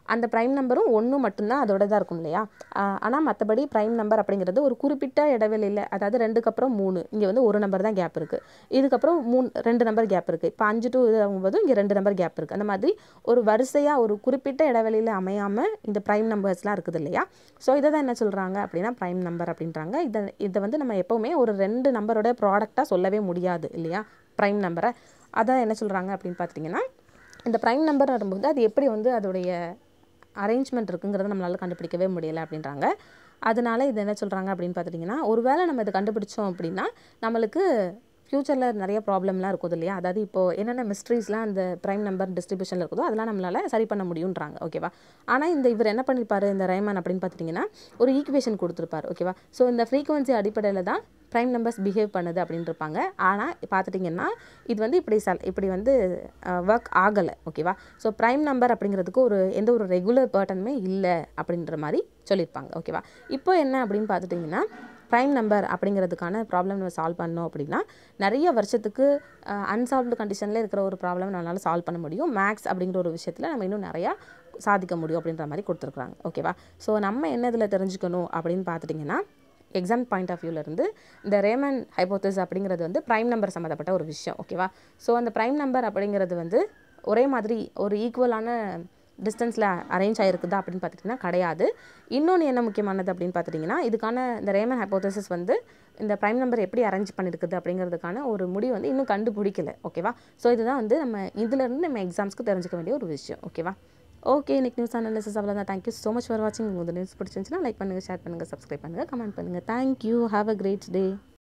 அந்த ப்ரைம் நம்பரும் ஒன்று மட்டும்தான் அதோட தான் இருக்கும் இல்லையா ஆனால் மற்றபடி ப்ரைம் நம்பர் அப்படிங்கிறது ஒரு குறிப்பிட்ட இடைவெளியில் அதாவது ரெண்டுக்கு அப்புறம் மூணு இங்கே வந்து ஒரு நம்பர் தான் கேப் இருக்குது இதுக்கப்புறம் மூணு ரெண்டு நம்பர் கேப் இருக்குது இப்போ அஞ்சு டு இது ஆகும்போது இங்கே ரெண்டு நம்பர் கேப் இருக்குது அந்த மாதிரி ஒரு வரிசையாக ஒரு குறிப்பிட்ட இடைவெளியில் அமையாமல் இந்த ப்ரைம் நம்பர்ஸ்லாம் இருக்குது இல்லையா ஸோ இதை தான் என்ன சொல்கிறாங்க அப்படின்னா ப்ரைம் நம்பர் அப்படின்றாங்க இதை இதை வந்து நம்ம எப்போவுமே ஒரு ரெண்டு நம்பரோட ப்ராடக்டாக சொல்லவே முடியாது இல்லையா ப்ரைம் நம்பரை அதான் என்ன சொல்கிறாங்க அப்படின்னு பார்த்தீங்கன்னா இந்த ப்ரைம் நம்பர் வரும்போது அது எப்படி வந்து அதோடைய அரேஞ்ச்மெண்ட் இருக்குங்கிறத நம்மளால் கண்டுபிடிக்கவே முடியலை அப்படின்றாங்க அதனால இது என்ன சொல்கிறாங்க அப்படின்னு பார்த்துட்டிங்கன்னா ஒருவேளை நம்ம இதை கண்டுபிடிச்சோம் அப்படின்னா நம்மளுக்கு ஃப்யூச்சரில் நிறைய ப்ராப்ளம்லாம் இருக்குது இல்லையா அதாவது இப்போது என்னென்ன மிஸ்ட்ரீஸ்லாம் அந்த ப்ரைம் நம்பர் டிஸ்ட்ரிபியூஷனில் இருக்குதோ அதெல்லாம் நம்மளால் சரி பண்ண முடியுன்றாங்க ஓகேவா ஆனால் இந்த இவர் என்ன பண்ணியிருப்பாரு இந்த ரைமன் அப்படின்னு பார்த்துட்டிங்கன்னா ஒரு ஈக்குவேஷன் கொடுத்துருப்பாரு ஓகேவா ஸோ இந்த ஃப்ரீக்குவன்சி அடிப்படையில் தான் ப்ரைம் நம்பர்ஸ் பிஹேவ் பண்ணுது அப்படின்னு இருப்பாங்க ஆனால் பார்த்துட்டிங்கன்னா இது வந்து இப்படி சல் இப்படி வந்து ஒர்க் ஆகலை ஓகேவா ஸோ ப்ரைம் நம்பர் அப்படிங்கிறதுக்கு ஒரு எந்த ஒரு ரெகுலர் பேட்டர்னுமே இல்லை அப்படின்ற மாதிரி சொல்லியிருப்பாங்க ஓகேவா இப்போ என்ன அப்படின்னு பார்த்துட்டிங்கன்னா ப்ரைம் நம்பர் அப்படிங்கிறதுக்கான ப்ராப்ளம் நம்ம சால்வ் பண்ணோம் அப்படின்னா நிறைய வருஷத்துக்கு அன்சால்வ்டு கண்டிஷனில் இருக்கிற ஒரு ப்ராப்ளம் நம்மளால் சால்வ் பண்ண முடியும் மேக்ஸ் அப்படிங்கிற ஒரு விஷயத்தில் நம்ம இன்னும் நிறையா சாதிக்க முடியும் அப்படின்ற மாதிரி கொடுத்துருக்குறாங்க ஓகேவா ஸோ நம்ம என்ன இதில் தெரிஞ்சுக்கணும் அப்படின்னு பார்த்துட்டிங்கன்னா எக்ஸாம் பாயிண்ட் ஆஃப் வியூலேருந்து இந்த ரேமன் ஹைப்போத்தஸ் அப்படிங்கிறது வந்து ப்ரைம் நம்பர் சம்மந்தப்பட்ட ஒரு விஷயம் ஓகேவா ஸோ அந்த ப்ரைம் நம்பர் அப்படிங்கிறது வந்து ஒரே மாதிரி ஒரு ஈக்குவலான டிஸ்டன்ஸில் அரேஞ்ச் ஆகிருக்குதா அப்படின்னு பார்த்துட்டிங்கன்னா கிடையாது இன்னொன்று என்ன முக்கியமானது அப்படின்னு பார்த்துட்டிங்கன்னா இதுக்கான இந்த ரேமன் ஹைப்போத்தசிஸ் வந்து இந்த ப்ரைம் நம்பர் எப்படி அரேஞ்ச் பண்ணியிருக்குது அப்படிங்கிறதுக்கான ஒரு முடிவு வந்து இன்னும் கண்டுபிடிக்கல ஓகேவா ஸோ இதுதான் வந்து நம்ம இதுலேருந்து நம்ம எக்ஸாம்ஸ்க்கு தெரிஞ்சுக்க வேண்டிய ஒரு விஷயம் ஓகேவா ஓகே இன்னைக்கு நியூஸ் அனாலிசிஸ் அவ்வளோதான் தேங்க்யூ ஸோ மச் ஃபார் வாட்சிங் உங்களுக்கு நியூஸ் பிடிச்சிருந்துச்சுன்னா லைக் பண்ணுங்கள் ஷேர் பண்ணுங்கள் சப்ஸ்கிரைப் பண்ணுங்கள் கமெண்ட் பண்ணுங்கள் thank you have a great day